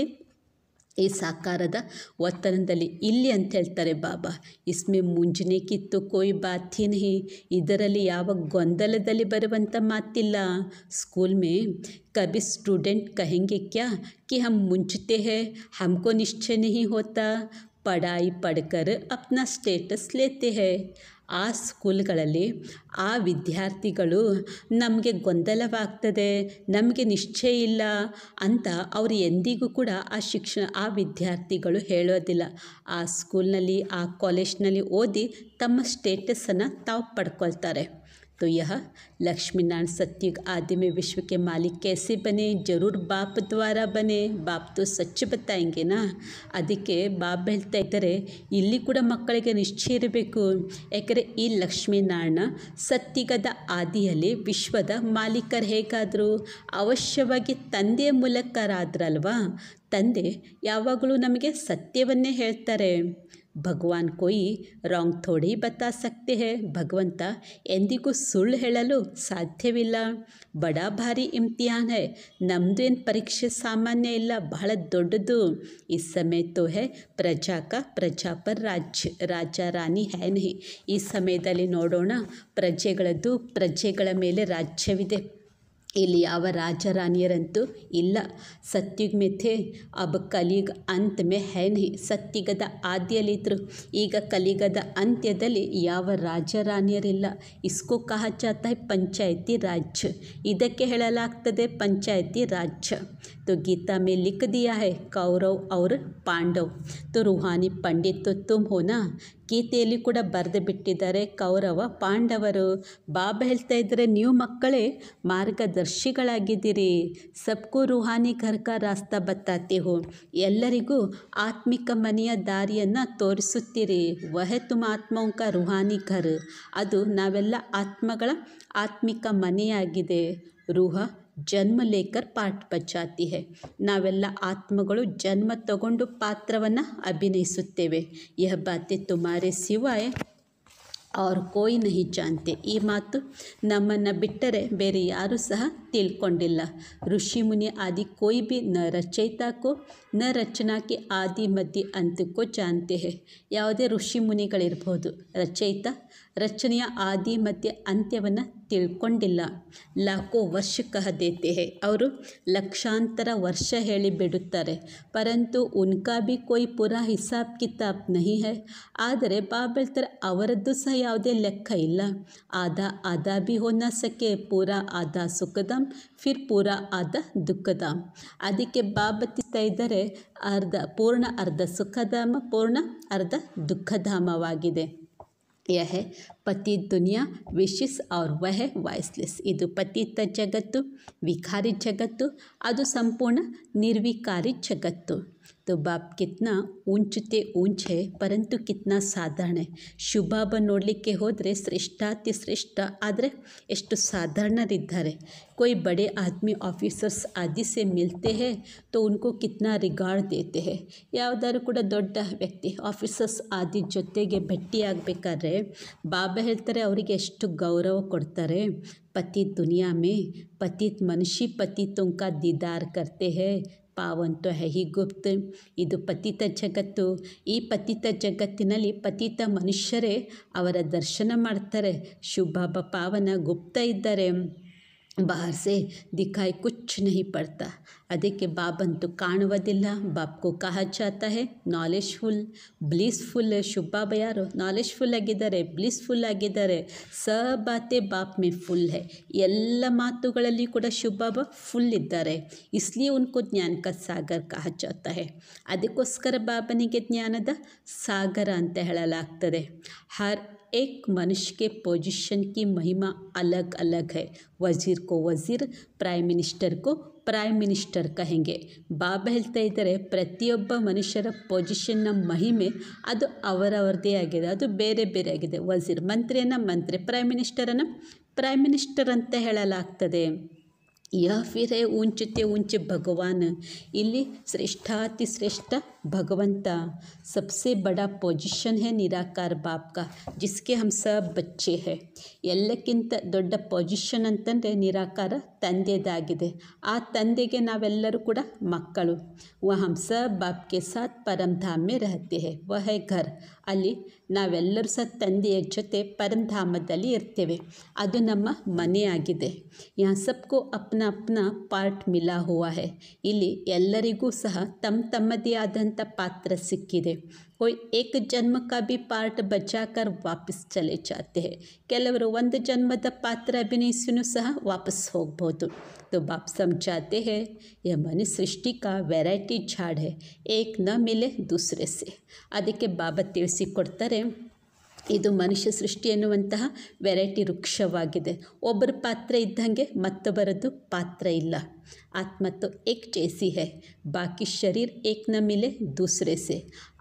ಈ ಸಾಕಾರದ ಒತ್ತನದಲ್ಲಿ ಇಲ್ಲಿ ಅಂತ ಹೇಳ್ತಾರೆ ಬಾಬಾ ಇಸ್ಮೆ ಮುಂಜನೆ ಕಿತ್ತು ಕೋಯಿ ಬಾತ್ ಹಿ ನಹಿ ಇದರಲ್ಲಿ ಯಾವ ಗೊಂದಲದಲ್ಲಿ ಬರುವಂಥ ಮಾತಿಲ್ಲ ಸ್ಕೂಲ್ ಮೇ कभी स्टूडेंट कहेंगे क्या कि हम मुंझते हैं हमको निश्चय नहीं होता पढ़ाई पढ़कर अपना स्टेटस लेते हैं ಆ ಸ್ಕೂಲ್ಗಳಲ್ಲಿ ಆ ವಿದ್ಯಾರ್ಥಿಗಳು ನಮಗೆ ಗೊಂದಲವಾಗ್ತದೆ ನಮಗೆ ನಿಶ್ಚಯ ಇಲ್ಲ ಅಂತ ಅವರು ಎಂದಿಗೂ ಕೂಡ ಆ ಶಿಕ್ಷಣ ಆ ವಿದ್ಯಾರ್ಥಿಗಳು ಹೇಳೋದಿಲ್ಲ ಆ ಸ್ಕೂಲ್ನಲ್ಲಿ ಆ ಕಾಲೇಜ್ನಲ್ಲಿ ಓದಿ ತಮ್ಮ ಸ್ಟೇಟಸನ್ನು ತಾವು ಪಡ್ಕೊಳ್ತಾರೆ तो यह लक्ष्मी नारायण सत्युग आदि में विश्व के मालिक कैसे बने जरूर बाप द्वारा बने ಬಾಪ್ तो ಸಚ್ಚ ಬತ್ತಾಯಂಗೆ ನಾ ಅದಕ್ಕೆ ಬಾಬ್ ಹೇಳ್ತಾ ಇದ್ದಾರೆ ಇಲ್ಲಿ ಕೂಡ ಮಕ್ಕಳಿಗೆ ನಿಶ್ಚಯ ಇರಬೇಕು ಯಾಕಂದರೆ ಈ ಲಕ್ಷ್ಮೀನಾರಾಯಣ ಸತ್ಯುಗದ ಆದಿಯಲ್ಲಿ ವಿಶ್ವದ ಮಾಲೀಕರು ಹೇಗಾದರು ಅವಶ್ಯವಾಗಿ ತಂದೆಯ ಮೂಲಕರಾದ್ರಲ್ವಾ ತಂದೆ ಯಾವಾಗಲೂ ನಮಗೆ ಸತ್ಯವನ್ನೇ ಹೇಳ್ತಾರೆ ಭಗವಾನ್ ಕೋಯಿ ರಾಂಗ್ ಥೋಡಿ ಬತಾ ಸಕ್ತೆ ಹೇ ಭಗವಂತ ಎಂದಿಗೂ ಸುಳ್ಳು ಹೇಳಲು ಸಾಧ್ಯವಿಲ್ಲ ಬಡ ಭಾರಿ ಇಮ್ತಿಹಾನ್ ಹೈ ನಮ್ಮದೇನು ಪರೀಕ್ಷೆ ಸಾಮಾನ್ಯ ಇಲ್ಲ ಬಹಳ ದೊಡ್ಡದು ಈ ಸಮಯ ತೋ ಹೇ ಪ್ರಜಾ ಕಾ ಪ್ರಜಾ ಪರ್ ರಾಜ್ಯ ರಾಜ ರಾಣಿ ಹೈ ನಹಿ ಈ ಸಮಯದಲ್ಲಿ ನೋಡೋಣ ಪ್ರಜೆಗಳದ್ದು ಪ್ರಜೆಗಳ ಮೇಲೆ ರಾಜ್ಯವಿದೆ ಇಲ್ಲಿ ಯಾವ ರಾಜ ರಾಣಿಯರಂತೂ ಇಲ್ಲ ಸತ್ಯುಗ್ ಮೇ ಥೇ ಅಬ್ ಕಲಿಯುಗ ಅಂತ್ ಮೇ ಹೈ ನಹಿ ಸತ್ಯುಗದ ಆದಿಯಲ್ಲಿದ್ದರು ಈಗ ಕಲಿಯುಗದ ಅಂತ್ಯದಲ್ಲಿ ಯಾವ ರಾಜ ರಾಣಿಯರಿಲ್ಲ ಇಸ್ಕೋ ಕಹ ಜಾತ ಹೈ ಪಂಚಾಯತಿ ರಾಜ್ಯ ಇದಕ್ಕೆ ಹೇಳಲಾಗ್ತದೆ ಪಂಚಾಯತಿ ರಾಜ್ಯ तो गीता में लिख दिया है कौरव और ಪಾಂಡವ್ तो रूहानी पंडित तो तुम हो ना ಗೀತೆಯಲ್ಲಿ ಕೂಡ ಬರೆದು ಬಿಟ್ಟಿದ್ದಾರೆ ಕೌರವ ಪಾಂಡವರು ಬಾಬಾ ಹೇಳ್ತಾ ಇದ್ದಾರೆ ನೀವು ಮಕ್ಕಳೇ ಮಾರ್ಗದರ್ಶಿಗಳಾಗಿದ್ದೀರಿ ಸಬ್ಕು ರೂಹಾನಿ ಘರ್ ಕಾ ರಾಸ್ತಾ ಬತ್ತಾತೆ ಹೋ ಎಲ್ಲರಿಗೂ ಆತ್ಮಿಕ ಮನೆಯ ದಾರಿಯನ್ನು ತೋರಿಸುತ್ತೀರಿ ವಹ ತುಮ ಆತ್ಮೋಂ ಕಾ ರೂಹಾನಿ ಘರ್ ಅದು ನಾವೆಲ್ಲ ಆತ್ಮಗಳ ಆತ್ಮಿಕ ಮನೆಯಾಗಿದೆ ರೂಹ ಜನ್ಮ ಲೇಕರ್ ಪಾಠ ಬಚಾತಿ ಹೇ ನಾವೆಲ್ಲ ಆತ್ಮಗಳು ಜನ್ಮ ತಗೊಂಡು ಪಾತ್ರವನ್ನು ಅಭಿನಯಿಸುತ್ತೇವೆ ಯಹ ಬಾತೆ ತುಮಾರೆ ಸಿವಾಯ್ ಅವ್ರ ಕೋಯಿ ನಹಿ ಜಾನ್ತೆ ಈ ಮಾತು ನಮ್ಮನ್ನು ಬಿಟ್ಟರೆ ಬೇರೆ ಯಾರೂ ಸಹ ತಿಳ್ಕೊಂಡಿಲ್ಲ ಋಷಿ ಮುನಿ ಆದಿ ಕೋಯಿ ಬಿ ನ ರಚಯಿತಾಕೋ ನ ರಚನಾಕ್ಕೆ ಆದಿ ಮಧ್ಯ ಅಂತಕ್ಕೋ ಜಾನ್ತೆ ಹೇ ಯಾವುದೇ ಋಷಿ ಮುನಿಗಳಿರ್ಬೋದು ರಚಯಿತ ರಚನೆಯ ಆದಿ ಮಧ್ಯ ಅಂತ್ಯವನ್ನು ತಿಳ್ಕೊಂಡಿಲ್ಲ ಲಾಖೋ ವರ್ಷ ಕಹ ದೇತೆ ಹೇ ಅವರು ಲಕ್ಷಾಂತರ ವರ್ಷ ಹೇಳಿ ಬಿಡುತ್ತಾರೆ ಪರಂತು ಉನ್ಕಾ ಬಿ ಕೋಯಿ ಪೂರಾ ಹಿಸಾಬ್ ಕಿತಾಬ್ ನಹಿ ಹೈ ಆದರೆ ಬಾಬೆಳ್ತಾರೆ ಅವರದ್ದು ಸಹ ಯಾವುದೇ ಲೆಕ್ಕ ಇಲ್ಲ ಆಧಾ ಆಧಾ ಬಿ ಹೋನ ಸಕೆ ಪೂರಾ ಆಧಾ ಸುಖದಾಮ್ ಫಿರ್ ಪೂರಾ ಆಧಾ ದುಃಖಧಾಮ್ ಅದಕ್ಕೆ ಬಾಬತ್ತಿಸ್ತಾ ಇದ್ದರೆ ಅರ್ಧ ಪೂರ್ಣ ಅರ್ಧ ಸುಖಧಾಮ ಪೂರ್ಣ ಅರ್ಧ ದುಃಖಧಾಮವಾಗಿದೆ यह है ಪತಿ ದುನಿಯಾ ವಿಶಿಸ್ और वह ವಾಯ್ಸ್ಲೆಸ್ ಇದು ಪತಿತ ಜಗತ್ತು ವಿಕಾರಿ ಜಗತ್ತು ಅದು ಸಂಪೂರ್ಣ ನಿರ್ವಿಕಾರಿ ಜಗತ್ತು तो बाप कितना ऊंचते ऊंच है परंतु कितना ಸಾಧಾರಣ ಶುಭಾಬ ನೋಡಲಿಕ್ಕೆ ಹೋದರೆ ಶ್ರೇಷ್ಠಾತಿ ಶ್ರೇಷ್ಠ ಆದರೆ ಎಷ್ಟು ಸಾಧಾರಣರಿದ್ದಾರೆ कोई बड़े आदमी ऑफिसर्स आदि से मिलते हैं तो उनको कितना रिगार्ड देते हैं ಯಾವುದಾದ್ರು ಕೂಡ ದೊಡ್ಡ ವ್ಯಕ್ತಿ ಆಫೀಸರ್ಸ್ ಆದಿ ಜೊತೆಗೆ ಭೇಟಿಯಾಗಬೇಕಾದ್ರೆ ಬಾಬಾ ಹೇಳ್ತಾರೆ ಅವರಿಗೆ ಎಷ್ಟು ಗೌರವ ಕೊಡ್ತಾರೆ ಪತಿ ದುನಿಯಾ ಮೇ ಪತಿತ್ ಮನುಷ್ಯ ಪತಿತೋं का दीदार करते हैं ಪಾವನ್ ತೋ ಹೈ ಹಿ ಗುಪ್ತ ಇದು ಪತಿತ ಜಗತ್ತು ಈ ಪತಿತ ಜಗತ್ತಿನಲ್ಲಿ ಪತಿತ ಮನುಷ್ಯರೇ ಅವರ ದರ್ಶನ ಮಾಡ್ತಾರೆ ಶುಭಾಬ ಪಾವನ ಗುಪ್ತ ಇದ್ದಾರೆ ಬಾಹರ್ ಸೆ ದಿಖಾಯಿ ಕುಚ್ ನಹಿ ಪಡ್ತಾ ಅದಕ್ಕೆ ಬಾಬಂತೂ ಕಾಣುವುದಿಲ್ಲ ಬಾಬ್ಕೋ ಕಹ ಜಾತಾ ಹೇ ನಾಲೆಜ್ಫುಲ್ ಬ್ಲಿಸ್ಫುಲ್ ಶುಭಾಬ ಯಾರು ನಾಲೆಜ್ಫುಲ್ ಆಗಿದ್ದಾರೆ ಬ್ಲಿಸ್ಫುಲ್ ಆಗಿದ್ದಾರೆ ಸ ಬಾತೆ ಬಾಪ್ ಮೇ ಫುಲ್ ಹೇ ಎಲ್ಲ ಮಾತುಗಳಲ್ಲಿ ಕೂಡ ಶುಭಾಬ ಫುಲ್ ಇದ್ದಾರೆ ಇಸ್ಲಿಯೇ ಉನ್ಕೋ ಜ್ಞಾನ ಕ ಸಾಗರ್ ಕಹ ಜಾತಾ ಹೇ ಅದಕ್ಕೋಸ್ಕರ ಬಾಬನಿಗೆ ಜ್ಞಾನದ ಸಾಗರ ಅಂತ ಹೇಳಲಾಗ್ತದೆ ಹರ್ एक मनुष्य के पोजीशन की महिमा अलग अलग है वज़ीर को वज़ीर प्राइम मिनिस्टर को ಪ್ರೈಮ್ ಮಿನಿಸ್ಟರ್ ಕಹೆಂಗೆ ಬಾಬಾ ಹೇಳ್ತಾ ಇದ್ದಾರೆ ಪ್ರತಿಯೊಬ್ಬ ಮನುಷ್ಯರ ಪೊಸಿಷನ್ನ ಮಹಿಮೆ ಅದು ಅವರವರದೇ ಆಗಿದೆ ಅದು ಬೇರೆ ಬೇರೆ ಆಗಿದೆ ವಜೀರ್ ಮಂತ್ರಿಯನ್ನು ಮಂತ್ರಿ ಪ್ರೈಮ್ ಮಿನಿಸ್ಟರನ್ನು ಪ್ರೈಮ್ ಮಿನಿಸ್ಟರ್ ಅಂತ ಹೇಳಲಾಗ್ತದೆ यह फिर है ऊंचते ऊंचे भगवान ಇಲ್ಲಿ ಶ್ರೇಷ್ಠಾತಿ ಶ್ರೇಷ್ಠ ಭಗವಂತ सबसे बड़ा पोजीशन है निराकार बाप का जिसके हम सब बच्चे हैं ಎಲ್ಲಕ್ಕಿಂತ ದೊಡ್ಡ ಪೊಸಿಷನ್ ಅಂತಂದರೆ ನಿರಾಕಾರ ತಂದೆದಾಗಿದೆ ಆ ತಂದೆಗೆ ನಾವೆಲ್ಲರೂ ಕೂಡ ಮಕ್ಕಳು ವ ಹಮ್ ಸಬ್ ಬಾಪ್ಗೆ ಸಾಥ್ ಪರಂಧಾಮೆ ರಹತೆ ಹೇ ವಹ ಹೈ ಘರ್ ಅಲ್ಲಿ ನಾವೆಲ್ಲರೂ ಸಹ ತಂದೆಯ ಜೊತೆ ಪರಂಧಾಮದಲ್ಲಿ ಇರ್ತೇವೆ ಅದು ನಮ್ಮ ಮನೆಯಾಗಿದೆ ಯಾ ಸಬ್ಕೋ ಅಪ್ನ ಅಪ್ನ ಪಾರ್ಟ್ ಮಿಲಾ ಹುವಾ ಹೈ ಇಲ್ಲಿ ಎಲ್ಲರಿಗೂ ಸಹ ತಮ್ಮ ತಮ್ಮದೇ ಆದಂಥ ಪಾತ್ರ ಸಿಕ್ಕಿದೆ कोई एक जन्म का भी पार्ट बचाकर वापस चले जाते हैं ಕೆಲವರು ಒಂದು ಜನ್ಮದ ಪಾತ್ರ ಅಭಿನಯಿಸಿನೂ ಸಹ ವಾಪಸ್ ಹೋಗ್ಬೋದು तो बाप समझाते हैं यह मनुष्य सृष्टि का वैरायटी झाड़ है एक न मिले दूसरे से ಅದಕ್ಕೆ ಬಾಬಾ ತಿಳಿಸಿಕೊಡ್ತಾರೆ ಇದು ಮನುಷ್ಯ ಸೃಷ್ಟಿ ಎನ್ನುವಂತಹ ವೆರೈಟಿ ವೃಕ್ಷವಾಗಿದೆ ಒಬ್ಬರ ಪಾತ್ರ ಇದ್ದಂಗೆ ಮತ್ತೊಬ್ಬರದ್ದು ಪಾತ್ರ ಇಲ್ಲ ಆತ್ಮ तो एक जैसी है बाकी शरीर एक न मिले दूसरे से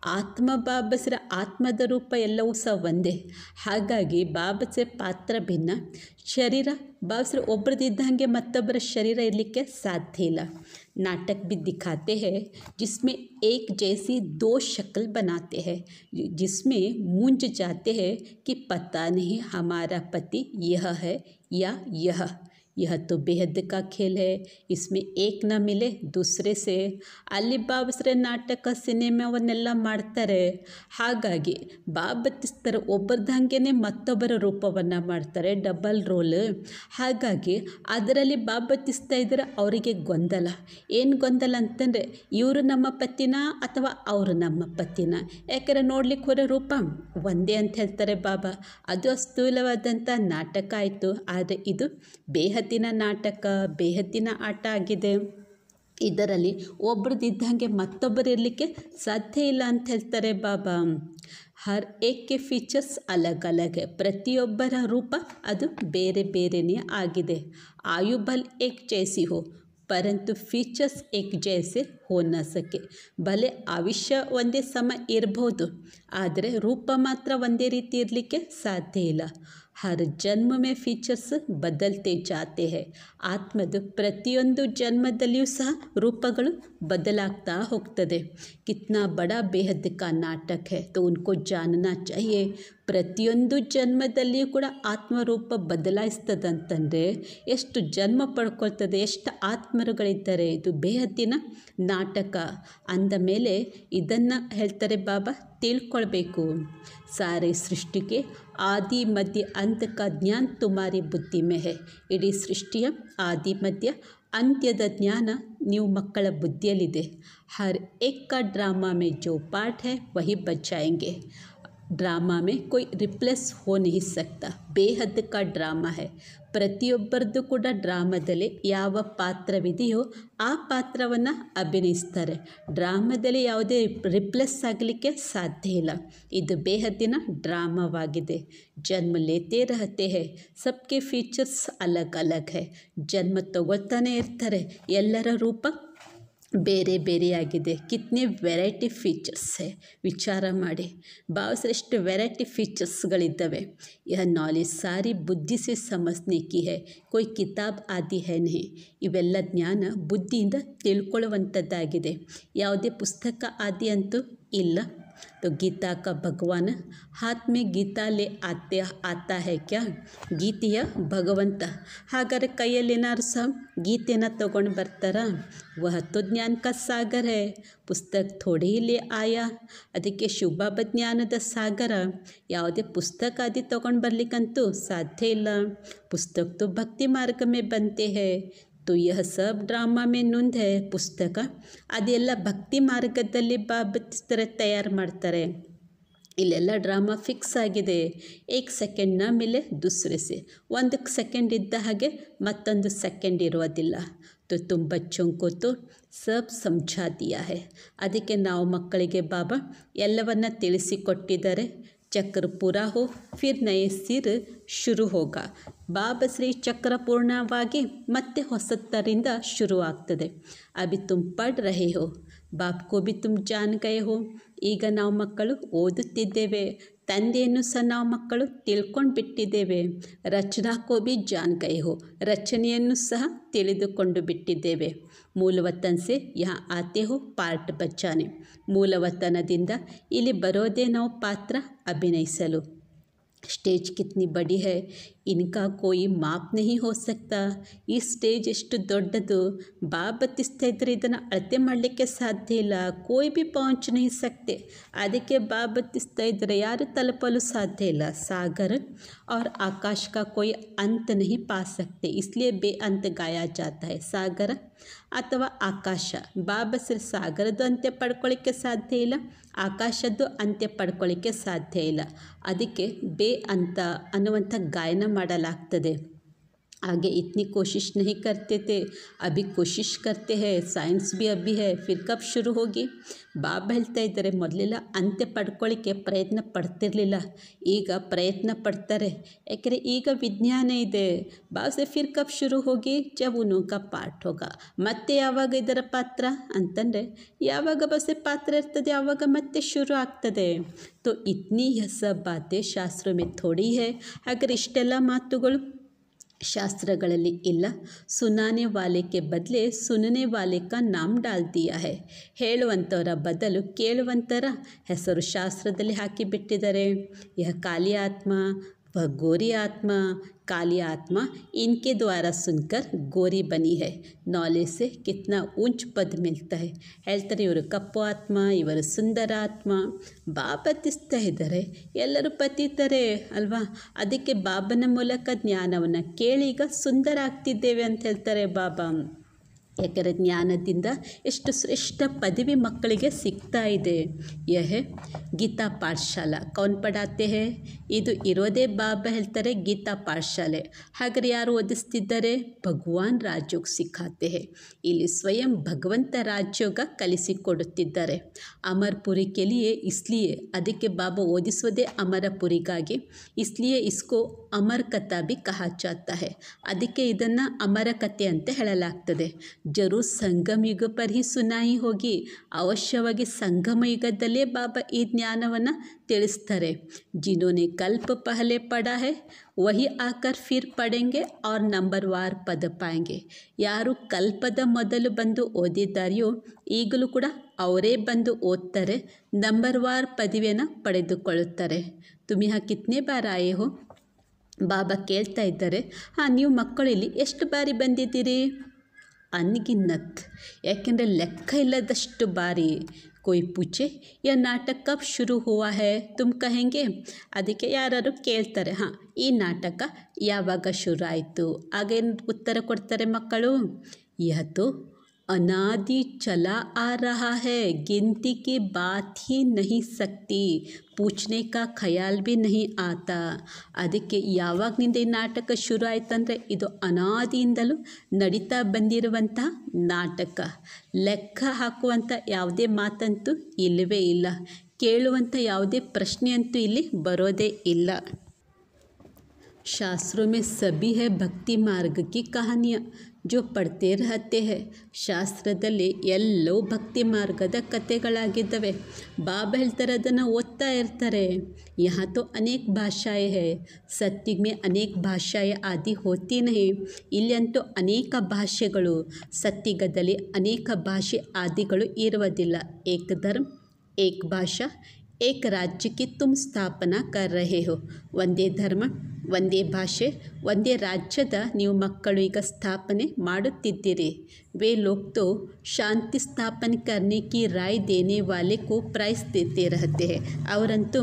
ಆತ್ಮ ಬಾಬಸರ ಆತ್ಮದ ರೂಪ ಎಲ್ಲವೂ ಸಹ ಒಂದೇ ಹಾಗಾಗಿ ಬಾಬಸರ ಪಾತ್ರ ಭಿನ್ನ ಶರೀರ ಬಾಬಸರ ಒಬ್ಬರದಿದ್ದಂಗೆ ಮತ್ತೊಬ್ಬರ ಶರೀರ ಇರಲಿಕ್ಕೆ ಸಾಧ್ಯ ಇಲ್ಲ नाटक भी दिखाते हैं जिसमें एक जैसी दो शक्ल बनाते हैं जिसमें मूंझ जाते हैं कि पता नहीं हमारा पति यह है या यह यह तो बेहद का खेल है इसमें एक न मिले दूसरे से ಅಲ್ಲಿ ಬಾಬಸ್ರೆ ನಾಟಕ ಸಿನಿಮಾವನ್ನೆಲ್ಲ ಮಾಡ್ತಾರೆ ಹಾಗಾಗಿ ಬಾಬತ್ತಿಸ್ತಾರೆ ಒಬ್ಬರದಂಗೆ ಮತ್ತೊಬ್ಬರ ರೂಪವನ್ನು ಮಾಡ್ತಾರೆ ಡಬಲ್ ರೋಲ್ ಹಾಗಾಗಿ ಅದರಲ್ಲಿ ಬಾಬತ್ತಿಸ್ತಾ ಇದ್ದರೆ ಅವರಿಗೆ ಗೊಂದಲ ಏನು ಗೊಂದಲ ಅಂತಂದರೆ ಇವರು ನಮ್ಮ ಪತಿನ ಅಥವಾ ಅವರು ನಮ್ಮ ಪತಿನ ಯಾಕಂದರೆ ನೋಡ್ಲಿಕ್ಕೆ ಹೊರ ರೂಪ ಒಂದೇ ಅಂತ ಹೇಳ್ತಾರೆ ಬಾಬಾ ಅದು ಸ್ಥೂಲವಾದಂಥ ನಾಟಕ ಆಯಿತು ಆದರೆ ಇದು ಬೇಹದ್ದಿನ ನಾಟಕ ಬೇಹದ್ದಿನ ಆಟ ಆಗಿದೆ ಇದರಲ್ಲಿ ಒಬ್ರದ್ದಿದ್ದಂಗೆ ಮತ್ತೊಬ್ಬರು ಇರಲಿಕ್ಕೆ ಸಾಧ್ಯ ಇಲ್ಲ ಅಂತ ಹೇಳ್ತಾರೆ ಬಾಬಾ ಹರ್ ಏಕೆ ಫೀಚರ್ಸ್ ಅಲಗ್ ಅಲಗ್ ಪ್ರತಿಯೊಬ್ಬರ ರೂಪ ಅದು ಬೇರೆ ಬೇರೆಯೇ ಆಗಿದೆ ಆಯುಬಲ್ ಏಕ್ ಜೈಸಿ ಹೋ ಪರಂತು ಫೀಚರ್ಸ್ ಏಕ್ ಜೈಸೆ ಹೋ ನ ಸಕೆ ಭಲೆ ಆವಿಷ್ಯ ಒಂದೇ ಸಮ ಇರ್ಬೋದು ಆದರೆ ರೂಪ ಮಾತ್ರ ಒಂದೇ ರೀತಿ ಇರಲಿಕ್ಕೆ ಸಾಧ್ಯ ಇಲ್ಲ ಹರ್ ಜನ್ಮ ಮೇ ಫೀಚರ್ಸ್ ಬದಲ್ತೆ ಜಾತೆ ಹೇ ಆತ್ಮದು ಪ್ರತಿಯೊಂದು ಜನ್ಮದಲ್ಲಿಯೂ ಸಹ ರೂಪಗಳು ಬದಲಾಗ್ತಾ ಹೋಗ್ತದೆ ಕಿತ್ನಾ ಬಡ ಬೇಹದ್ ಕಾ ನಾಟಕ ಹೇ ತೋ ಉನ್ಕೋ ಜಾನನಾ ಚಾಹಿಯೇ ಪ್ರತಿಯೊಂದು ಜನ್ಮದಲ್ಲಿಯೂ ಕೂಡ ಆತ್ಮರೂಪ ಬದಲಾಯಿಸ್ತದಂತಂದರೆ ಎಷ್ಟು ಜನ್ಮ ಪಡ್ಕೊಳ್ತದೆ ಎಷ್ಟು ಆತ್ಮರುಗಳಿದ್ದಾರೆ ಇದು ಬೇಹದ್ದಿನ ನಾಟಕ ಅಂದ ಮೇಲೆ ಇದನ್ನು ಹೇಳ್ತಾರೆ ಬಾಬಾ ತಿಳ್ಕೊಳ್ಬೇಕು ಸಾರೆ ಸೃಷ್ಟಿಗೆ ಆದಿ ಮಧ್ಯ ಅಂತ್ ಕಾ ಜ್ಞಾನ ತುಮಾರಿ ಬುದ್ಧಿ ಮೇ ಹೇ ಇಡೀ ಸೃಷ್ಟಿಯ ಆದಿ ಮಧ್ಯ ಅಂತ್ಯದ ಜ್ಞಾನ ನೀವು ಮಕ್ಕಳ ಬುದ್ಧಿಯಲ್ಲಿದೆ ಹರ್ ಏಕ್ ಕಾ ಡ್ರಾಮಾ ಮೇ ಜೋ ಪಾಠ ಹೈ ವಹಿ ಬಚಾएंगे ಡ್ರಾಮಾ ಮೇ ಕೊಯ್ ರಿಪ್ಲೇಸ್ ಹೋ नहीं सकता ಬೇಹದ್ ಕಾ ಡ್ರಾಮಾ ಹೈ ಪ್ರತಿಯೊಬ್ಬರದ್ದು ಕೂಡ ಡ್ರಾಮಾದಲ್ಲಿ ಯಾವ ಪಾತ್ರವಿದೆಯೋ ಆ ಪಾತ್ರವನ್ನು ಅಭಿನಯಿಸ್ತಾರೆ ಡ್ರಾಮಾದಲ್ಲಿ ಯಾವುದೇ ರಿಪ್ಲೇಸ್ ಆಗಲಿಕ್ಕೆ ಸಾಧ್ಯ ಇಲ್ಲ ಇದು ಬೇಹದ್ದಿನ ಡ್ರಾಮಾವಾಗಿದೆ ಜನ್ಮ ಲೇತೇ ರಹತೆ ಹೇ ಸಬ್ಕೆ ಫೀಚರ್ಸ್ ಅಲಗ್ ಅಲಗ್ ಹೈ ಜನ್ಮ ತಗೊಳ್ತಾನೆ ಇರ್ತಾರೆ ಎಲ್ಲರ ರೂಪ ಬೇರೆ ಬೇರೆಯಾಗಿದೆ ಕಿತ್ನೆ ವೆರೈಟಿ ಫೀಚರ್ಸ್ ಹೇ ವಿಚಾರ ಮಾಡಿ ಭಾವಶ್ರೇಷ್ಠ ವೆರೈಟಿ ಫೀಚರ್ಸ್ಗಳಿದ್ದಾವೆ ಯಹ ನಾಲೆಜ್ ಸಾರಿ ಬುದ್ಧಿ ಸೆ ಸಮಜ್ನೆ ಕಿ ಹೈ ಕೊಯ್ ಕಿತಾಬ್ ಆದಿ ಹೈ ನಹಿ ಇವೆಲ್ಲ ಜ್ಞಾನ ಬುದ್ಧಿಯಿಂದ ತಿಳ್ಕೊಳ್ಳುವಂಥದ್ದಾಗಿದೆ ಯಾವುದೇ ಪುಸ್ತಕ ಆದಿ ಅಂತೂ ಇಲ್ಲ तो गीता का भगवान हाथ में गीता ले आते आता है क्या ಗೀತೆಯ ಭಗವಂತ ಹಾಗಾದ್ರೆ ಕೈಯಲ್ಲೇನಾದ್ರು ಸಹ ಗೀತೆನ ತಗೊಂಡು ಬರ್ತಾರ ವಹ ತೋ ಜ್ಞಾನ ಕಾ ಸಾಗರ ಹೇ ಪುಸ್ತಕ ಥೋಡೆ ಹಿ ಲೇ ಆಯಾ ಅದಕ್ಕೆ ಶುಭಾಬ ಜ್ಞಾನದ ಸಾಗರ ಯಾವುದೇ ಪುಸ್ತಕ ಆದಿ ತೊಗೊಂಡು ಬರ್ಲಿಕ್ಕಂತೂ ಸಾಧ್ಯ ಇಲ್ಲ ಪುಸ್ತಕ ತೋ ಭಕ್ತಿ ಮಾರ್ಗ ಮೇ ಬಂತೆ ಹೇ तो यह सब ಡ್ರಾಮಾ ಮೇ ನೊಂದ್ ಹೈ ಪುಸ್ತಕ ಅದೆಲ್ಲ ಭಕ್ತಿ ಮಾರ್ಗದಲ್ಲಿ ಬಾಬತ್ತಿಸ್ತರ ತಯಾರು ಮಾಡ್ತಾರೆ ಇಲ್ಲೆಲ್ಲ ಡ್ರಾಮಾ ಫಿಕ್ಸ್ ಆಗಿದೆ ಏಕ್ ಸೆಕೆಂಡ್ ನ ಮೇಲೆ ದೂಸರೆ ಸೆ ಒಂದು ಸೆಕೆಂಡ್ ಇದ್ದ ಹಾಗೆ ಮತ್ತೊಂದು ಸೆಕೆಂಡ್ ಇರೋದಿಲ್ಲ तो तुम बच्चों को तो सब ಸಮझಾ ದಿಯಾ ಹೈ ಅದಕ್ಕೆ ನಾವು ಮಕ್ಕಳಿಗೆ ಬಾಬಾ ಎಲ್ಲವನ್ನ ತಿಳಿಸಿಕೊಟ್ಟಿದ್ದಾರೆ ಚಕ್ರ ಪೂರಾ ಹೋ ಫಿರ್ ನಯೇ ಸಿರ್ ಶುರು ಹೋಗ ಬಾಬಶ್ರೀ ಚಕ್ರ ಪೂರ್ಣವಾಗಿ ಮತ್ತೆ ಹೊಸತರಿಂದ ಶುರು ಆಗ್ತದೆ ಅಭಿ ತುಮ್ ಪಡ್ ರಹೆ ಹೋ ಬಾಪ್ಕೋ ಬಿ ತುಮ್ ಜಾನ್ ಗಯೆ ಹೋ ಈಗ ನಾವು ಮಕ್ಕಳು ಓದುತ್ತಿದ್ದೇವೆ ತಂದೆಯನ್ನು ಸಹ ನಾವು ಮಕ್ಕಳು ತಿಳ್ಕೊಂಡು ಬಿಟ್ಟಿದ್ದೇವೆ ರಚನಾಕೋ ಬಿ ಜಾನ್ ಗಯೆ ಹೋ ರಚನೆಯನ್ನು ಸಹ ತಿಳಿದುಕೊಂಡು ಬಿಟ್ಟಿದ್ದೇವೆ ಮೂಲವತನ್ ಸೆ ಯಹ ಆತೆ ಹೋ ಪಾರ್ಟ್ ಬಚ್ಚಾನೆ ಮೂಲವತನದಿಂದ ಇಲ್ಲಿ ಬರೋದೇ ನಾವು ಪಾತ್ರ ಅಭಿನಯಿಸಲು ಸ್ಟೇಜ್ ಕಿತ್ನಿ ಬಡಿ ಹೈ ಇನ್ಕಾ ಕೋಯಿ ಮಾಪ್ ನಹಿ ಹೋ ಸಕ್ತಾ ಈ ಸ್ಟೇಜ್ ಎಷ್ಟು ದೊಡ್ಡದು ಬಾಬತ್ತಿಸ್ತಾ ಇದ್ದರೆ ಇದನ್ನು ಅಳತೆ ಮಾಡಲಿಕ್ಕೆ ಸಾಧ್ಯ ಇಲ್ಲ ಕೋಯಿ ಬಿ ಪਹੁಂಚ ನಹಿ ಸಕ್ತೆ ಅದಕ್ಕೆ ಬಾಬತ್ತಿಸ್ತಾ ಇದ್ದರೆ ಯಾರು ತಲುಪಲು ಸಾಧ್ಯ ಇಲ್ಲ ಸಾಗರ್ और आकाश का कोई अंत नहीं पा सकते इसलिए बेअंत गाया जाता है ಸಾಗರ ಅಥವಾ ಆಕಾಶ ಬಾಬಸ್ರ ಸಾಗರದ್ದು ಅಂತ್ಯ ಪಡ್ಕೊಳ್ಳಿಕ್ಕೆ ಸಾಧ್ಯ ಇಲ್ಲ ಆಕಾಶದ್ದು ಅಂತ್ಯ ಪಡ್ಕೊಳ್ಳಿಕ್ಕೆ ಸಾಧ್ಯ ಇಲ್ಲ ಅದಕ್ಕೆ ಬೇ ಅಂತ ಅನ್ನುವಂಥ ಗಾಯನ ಮಾಡಲಾಗ್ತದೆ आगे इतनी कोशिश नहीं करते थे अभी कोशिश करते हैं साइंस भी अभी है फिर कब शुरू होगी ಬಾಬಾ ಹೇಳ್ತಾ ಇದ್ದಾರೆ ಮೊದಲೆಲ್ಲ ಅಂತ್ಯ ಪಡ್ಕೊಳ್ಳಿಕ್ಕೆ ಪ್ರಯತ್ನ ಪಡ್ತಿರ್ಲಿಲ್ಲ ಈಗ ಪ್ರಯತ್ನ ಪಡ್ತಾರೆ ಯಾಕೆಂದರೆ ಈಗ ವಿಜ್ಞಾನ ಇದೆ ಬಾಸೆ ಫಿರ್ ಕಬ್ ಶುರು ಹೋಗಿ ಜಬ್ ಉನೋಕ ಪಾಠ ಹೋಗ ಮತ್ತೆ ಯಾವಾಗ ಇದರ ಪಾತ್ರ ಅಂತಂದರೆ ಯಾವಾಗ ಬಸ್ಸೆ ಪಾತ್ರ ಇರ್ತದೆ ಆವಾಗ ಮತ್ತೆ ಶುರು ಆಗ್ತದೆ ತೋ ಇತ್ನಿ ಹೊಸ ಬಾತೆ ಶಾಸ್ತ್ರ ಮೇ ಥೋಡಿ ಹೇ ಹಾಗಾದ್ರೆ ಇಷ್ಟೆಲ್ಲ ಮಾತುಗಳು ಶಾಸ್ತ್ರಗಳಲ್ಲಿ ಇಲ್ಲ ಸುನಾನೆ ವಾಲೆಗೆ ಬದಲೇ ಸುನನೆ ವಾಲೆ ಕಾ ನಾಮ್ ಡಾಲ್ ದಿಯಾ ಹೈ ಹೇಳುವಂಥವರ ಬದಲು ಕೇಳುವಂಥರ ಹೆಸರು ಶಾಸ್ತ್ರದಲ್ಲಿ ಹಾಕಿಬಿಟ್ಟಿದ್ದಾರೆ ಯಹ ಕಾಲಿ ಆತ್ಮ वह गोरी आत्मा काली आत्मा इनके द्वारा सुनकर गोरी बनी है नॉलेज से कितना ऊंच पद मिलता है ಹೇಳ್ತಾರೆ ಇವರು ಕಪ್ಪು ಆತ್ಮ ಇವರು ಸುಂದರ ಆತ್ಮ ಬಾಬತ್ತಿಸ್ತಾ ಇದ್ದಾರೆ ಎಲ್ಲರೂ ಪತಿತಾರೆ ಅಲ್ವಾ ಅದಕ್ಕೆ ಬಾಬನ ಮೂಲಕ ಜ್ಞಾನವನ್ನು ಕೇಳಿ ಈಗ ಸುಂದರ ಆಗ್ತಿದ್ದೇವೆ ಅಂತ ಹೇಳ್ತಾರೆ ಬಾಬಾ ಯಾಕಂದರೆ ಜ್ಞಾನದಿಂದ ಎಷ್ಟು ಶ್ರೇಷ್ಠ ಪದವಿ ಮಕ್ಕಳಿಗೆ ಸಿಗ್ತಾ ಇದೆ ಯಹೆ ಗೀತಾ ಪಾಠಶಾಲಾ ಕೌನ್ ಪಡಾತೆ ಹೇ ಇದು ಇರೋದೇ ಬಾಬಾ ಹೇಳ್ತಾರೆ ಗೀತಾ ಪಾಠಶಾಲೆ ಹಾಗಾದ್ರೆ ಯಾರು ಓದಿಸ್ತಿದ್ದಾರೆ ಭಗವಾನ್ ರಾಜಯೋಗ ಸಿಖಾತೆ ಹೇ ಇಲ್ಲಿ ಸ್ವಯಂ ಭಗವಂತ ರಾಜಯೋಗ ಕಲಿಸಿಕೊಡುತ್ತಿದ್ದಾರೆ ಅಮರ್ಪುರಿ ಕೆಲಿಯೇ ಇಸ್ಲಿಯೇ ಅದಕ್ಕೆ ಬಾಬಾ ಓದಿಸೋದೇ ಅಮರಪುರಿಗಾಗಿ ಇಸ್ಲಿಯೇ ಇಸ್ಕೋ ಅಮರ್ ಕಥಾ ಬಿ ಕಹಾ ಜಾತಾ ಹೇ ಅದಕ್ಕೆ ಇದನ್ನು ಅಮರ ಕಥೆ ಅಂತ ಹೇಳಲಾಗ್ತದೆ ಜರೂರ್ ಸಂಗಮ ಯುಗ ಪರ್ ಹಿ ಸುನಾಯಿ ಹೋಗಿ ಅವಶ್ಯವಾಗಿ ಸಂಗಮ ಯುಗದಲ್ಲೇ ಬಾಬಾ ಈ ಜ್ಞಾನವನ್ನು ತಿಳಿಸ್ತಾರೆ ಜಿನೋನೆ ಕಲ್ಪ ಪಹಲೆ ಪಡಾ ಹೇ ವಹಿ ಆಕರ್ ಫಿರ್ ಪಡೆಂಗೆ ಅವ್ರ ನಂಬರ್ ವಾರ್ ಪದ ಪಾಯಂಗೆ ಯಾರು ಕಲ್ಪದ ಮೊದಲು ಬಂದು ಓದಿದ್ದಾರೆಯೋ ಈಗಲೂ ಕೂಡ ಅವರೇ ಬಂದು ಓದ್ತಾರೆ ನಂಬರ್ ವಾರ್ ಪದವಿಯನ್ನು ಪಡೆದುಕೊಳ್ಳುತ್ತಾರೆ ತುಮಿ ಹಾ ಕಿತ್ನೆ ಬಾರ್ ಆಯೆ ಹೋ ಬಾಬಾ ಕೇಳ್ತಾ ಇದ್ದಾರೆ ಹಾಂ ನೀವು ಮಕ್ಕಳು ಇಲ್ಲಿ ಎಷ್ಟು ಬಾರಿ ಬಂದಿದ್ದೀರಿ ಅನ್ಗಿನ್ನತ್ ಯಾಕೆಂದರೆ ಲೆಕ್ಕ ಇಲ್ಲದಷ್ಟು ಬಾರಿ कोई पूछे यह नाटक कब शुरू हुआ है तुम कहेंगे ಅದಕ್ಕೆ ಯಾರು ಕೇಳ್ತಾರೆ ಹಾಂ ಈ ನಾಟಕ ಯಾವಾಗ ಶುರು ಆಯಿತು ಆಗೇನು ಉತ್ತರ ಕೊಡ್ತಾರೆ ಮಕ್ಕಳು ಯಹ ತೋ अनादि चला आ रहा है गिनती की बात ही नहीं सकती पूछने का ख्याल भी नहीं आता ಅದಕ್ಕೆ ಯಾವಾಗನಿಂದ ಈ ನಾಟಕ ಶುರು ಆಯ್ತಂದರೆ ಇದು ಅನಾದಿಯಿಂದಲೂ ನಡೀತಾ ಬಂದಿರುವಂಥ ನಾಟಕ ಲೆಕ್ಕ ಹಾಕುವಂಥ ಯಾವುದೇ ಮಾತಂತೂ ಇಲ್ಲವೇ ಇಲ್ಲ ಕೇಳುವಂಥ ಯಾವುದೇ ಪ್ರಶ್ನೆಯಂತೂ ಇಲ್ಲಿ ಬರೋದೇ ಇಲ್ಲ शास्त्रों में सभी है भक्ति मार्ग की कहानियाँ जो पढ़ते रहते हैं ಶಾಸ್ತ್ರದಲ್ಲಿ ಎಲ್ಲವೂ ಭಕ್ತಿ ಮಾರ್ಗದ ಕಥೆಗಳಾಗಿದ್ದಾವೆ ಬಾಬಾ ಹೇಳ್ತಾರೆ ಅದನ್ನು ಓದ್ತಾ ಇರ್ತಾರೆ यहाँ तो अनेक भाषाएं है सत्युग में अनेक भाषाएं आदि होती नहीं ಇಲ್ಲಂತೂ ಅನೇಕ ಭಾಷೆಗಳು ಸತ್ಯುಗದಲ್ಲಿ ಅನೇಕ ಭಾಷೆ ಆದಿಗಳು ಇರುವುದಿಲ್ಲ ಏಕ ಧರ್ಮ ಏಕ್ ಭಾಷಾ ಏಕ್ ರಾಜ್ಯಕ್ಕೆ ತುಮ್ ಸ್ಥಾಪನಾ ಕರ್ ರಹೆ ಹೋ ಒಂದೇ ಧರ್ಮ ಒಂದೇ ಭಾಷೆ ಒಂದೇ ರಾಜ್ಯದ ನೀವು ಮಕ್ಕಳು ಈಗ ಸ್ಥಾಪನೆ ಮಾಡುತ್ತಿದ್ದೀರಿ वे लोग तो शांति स्थापन करने की राय देने वाले को प्राइस देते रहते हैं ಅವರಂತೂ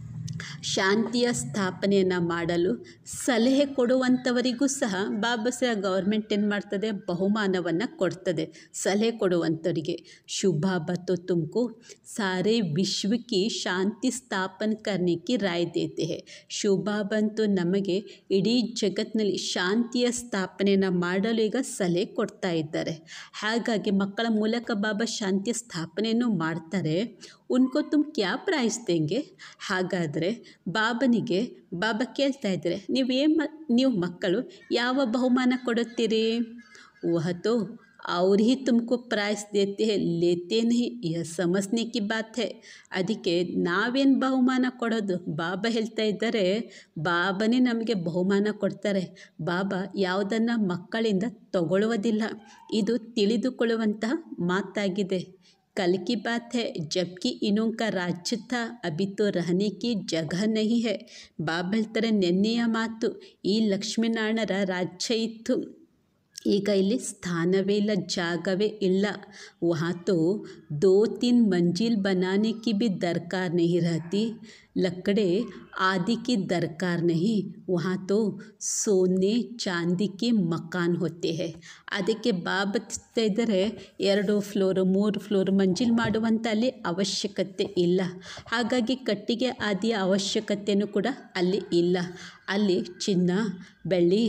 ಶಾಂತಿಯ ಸ್ಥಾಪನೆಯನ್ನು ಮಾಡಲು ಸಲಹೆ ಕೊಡುವಂಥವರಿಗೂ ಸಹ ಬಾಬಾ ಸಹ ಗೌರ್ಮೆಂಟ್ ಏನು ಮಾಡ್ತದೆ ಬಹುಮಾನವನ್ನು ಕೊಡ್ತದೆ ಸಲಹೆ ಕೊಡುವಂಥವರಿಗೆ ಶುಭ ಬತ್ತು ತುಮಕು ಸಾರೆ ವಿಶ್ವಕ್ಕೆ ಶಾಂತಿ ಸ್ಥಾಪನೆ ಕರ್ನಿಕ್ಕೆ ರಾಯ್ ದೇತೆ ಹೇ ಶುಭ ಬಂತು ನಮಗೆ ಇಡೀ ಜಗತ್ತಿನಲ್ಲಿ ಶಾಂತಿಯ ಸ್ಥಾಪನೆಯನ್ನು ಮಾಡಲು ಈಗ ಸಲಹೆ ಕೊಡ್ತಾ ಇದ್ದಾರೆ ಹಾಗಾಗಿ ಮಕ್ಕಳ ಮೂಲಕ ಬಾಬಾ ಶಾಂತಿಯ ಸ್ಥಾಪನೆಯನ್ನು ಮಾಡ್ತಾರೆ ಉನ್ಕೋ ತುಮ್ ಕ್ಯಾ ಪ್ರೈಸ್ ದೇಂಗೆ ಹಾಗಾದರೆ ಬಾಬನಿಗೆ ಬಾಬಾ ಕೇಳ್ತಾ ಇದ್ದಾರೆ ನೀವೇನು ಮ ನೀವು ಮಕ್ಕಳು ಯಾವ ಬಹುಮಾನ ಕೊಡುತ್ತೀರಿ ವಹ ತೋ ಅವ್ರು ही तुमको प्राइस देते हैं लेते नहीं यह समझने की बात है ಅದಕ್ಕೆ ನಾವೇನು ಬಹುಮಾನ ಕೊಡೋದು ಬಾಬಾ ಹೇಳ್ತಾ ಇದ್ದಾರೆ ಬಾಬನೇ ನಮಗೆ ಬಹುಮಾನ ಕೊಡ್ತಾರೆ ಬಾಬಾ ಯಾವುದನ್ನು ಮಕ್ಕಳಿಂದ ತಗೊಳ್ಳುವುದಿಲ್ಲ ಇದು ತಿಳಿದುಕೊಳ್ಳುವಂತಹ ಮಾತಾಗಿದೆ कल की बात है जबकि इनों का राज्य था अभी तो रहने की जगह नहीं है ಬಾಬಾ ಹೇಳ್ತಾರೆ ನೆನ್ನೆಯ ಮಾತು ಈ ಲಕ್ಷ್ಮೀನಾರಾಯಣರ ರಾಜ್ಯ ಇತ್ತು ಈಗ ಇಲ್ಲಿ ಸ್ಥಾನವೇ ಇಲ್ಲ ಜಾಗವೇ ಇಲ್ಲ वहाँ तो दो तीन मंजिल बनाने की भी दरकार नहीं रहती लकड़े आदि की दरकार नहीं वहाँ तो सोने ಚಾಂದಿ ಕೆ ಮಕಾನ್ ಹೋತೆ ಹೇ ಅದಕ್ಕೆ ಬಾಬಾ ಇದ್ದರೆ ಎರಡು ಫ್ಲೋರು ಮೂರು ಫ್ಲೋರ್ ಮಂಜಿಲ್ ಮಾಡುವಂಥ ಅಲ್ಲಿ ಅವಶ್ಯಕತೆ ಇಲ್ಲ ಹಾಗಾಗಿ ಕಟ್ಟಿಗೆ ಆದಿಯ ಅವಶ್ಯಕತೆಯೂ ಕೂಡ ಅಲ್ಲಿ ಇಲ್ಲ ಅಲ್ಲಿ ಚಿನ್ನ ಬೆಳ್ಳಿ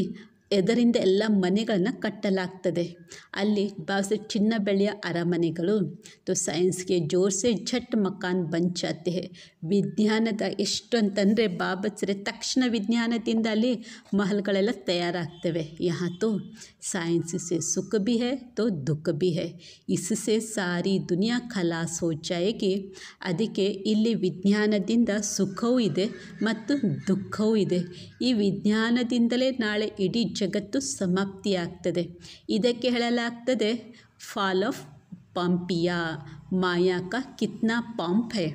ಇದರಿಂದ ಎಲ್ಲ ಮನೆಗಳನ್ನು ಕಟ್ಟಲಾಗ್ತದೆ ಅಲ್ಲಿ ಬಾಸ್ ಚಿನ್ನ ಬೆಳ್ಳಿಯ ಅರಮನೆಗಳು ತೋ ಸೈನ್ಸ್ಗೆ ಜೋರ್ ಸೆ ಝಟ್ ಮಕಾನ್ ಬನ್ ಜಾತೆ ಹೈ ವಿಜ್ಞಾನದ ಎಷ್ಟು ಅಂತಂದರೆ ಬಾಬಸ್ರೆ ತಕ್ಷಣ ವಿಜ್ಞಾನದಿಂದ ಅಲ್ಲಿ ಮಹಲ್ಗಳೆಲ್ಲ ತಯಾರಾಗ್ತವೆ ಯಹಾ ತೋ साइंस से सुख भी है तो दुख भी है इससे ಸಾರಿ ದುನಿಯಾ ಖಲಾಸ್ ಹೋ ಜಾಯೇಗಿ ಅದಕ್ಕೆ ಇಲ್ಲಿ ವಿಜ್ಞಾನದಿಂದ ಸುಖವೂ ಇದೆ ಮತ್ತು ದುಃಖವೂ ಇದೆ ಈ ವಿಜ್ಞಾನದಿಂದಲೇ ನಾಳೆ ಇಡೀ ಜಗತ್ತು ಸಮಾಪ್ತಿಯಾಗ್ತದೆ ಇದಕ್ಕೆ ಹೇಳಲಾಗ್ತದೆ ಫಾಲ್ ಆಫ್ ಪಂಪಿಯಾ ಮಾಯಾ ಕಾ ಕಿತ್ನಾ ಪಂಪ್ ಹೈ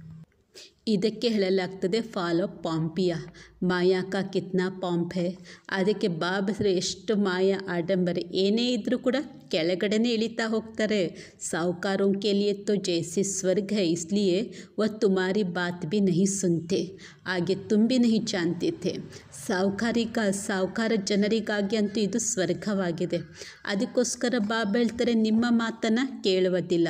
ಇದಕ್ಕೆ ಹೇಳಲಾಗ್ತದೆ ಫಾಲ್ ಆಫ್ ಪಾಂಪಿಯಾ ಮಾಯಾ ಕಾ ಕಿತ್ನಾ ಪಾಂಪ್ ಹೈ ಅದಕ್ಕೆ ಬಾಬಸ್ರು ಎಷ್ಟು ಮಾಯಾ ಆಡಂಬರ ಏನೇ ಇದ್ದರೂ ಕೂಡ ಕೆಳಗಡೆನೇ ಇಳಿತಾ ಹೋಗ್ತಾರೆ ಸಾಹುಕಾರೋं के लिए तो जैसे स्वर्ग है इसलिए वह तुम्हारी बात भी नहीं सुनते आगे तुम भी नहीं जानते थे ಸಾಹುಕಾರಿಗ ಸಾಹುಕಾರ ಜನರಿಗಾಗಿ ಅಂತೂ ಇದು ಸ್ವರ್ಗವಾಗಿದೆ ಅದಕ್ಕೋಸ್ಕರ ಬಾಬಾ ಹೇಳ್ತಾರೆ ನಿಮ್ಮ ಮಾತನ್ನು ಕೇಳುವುದಿಲ್ಲ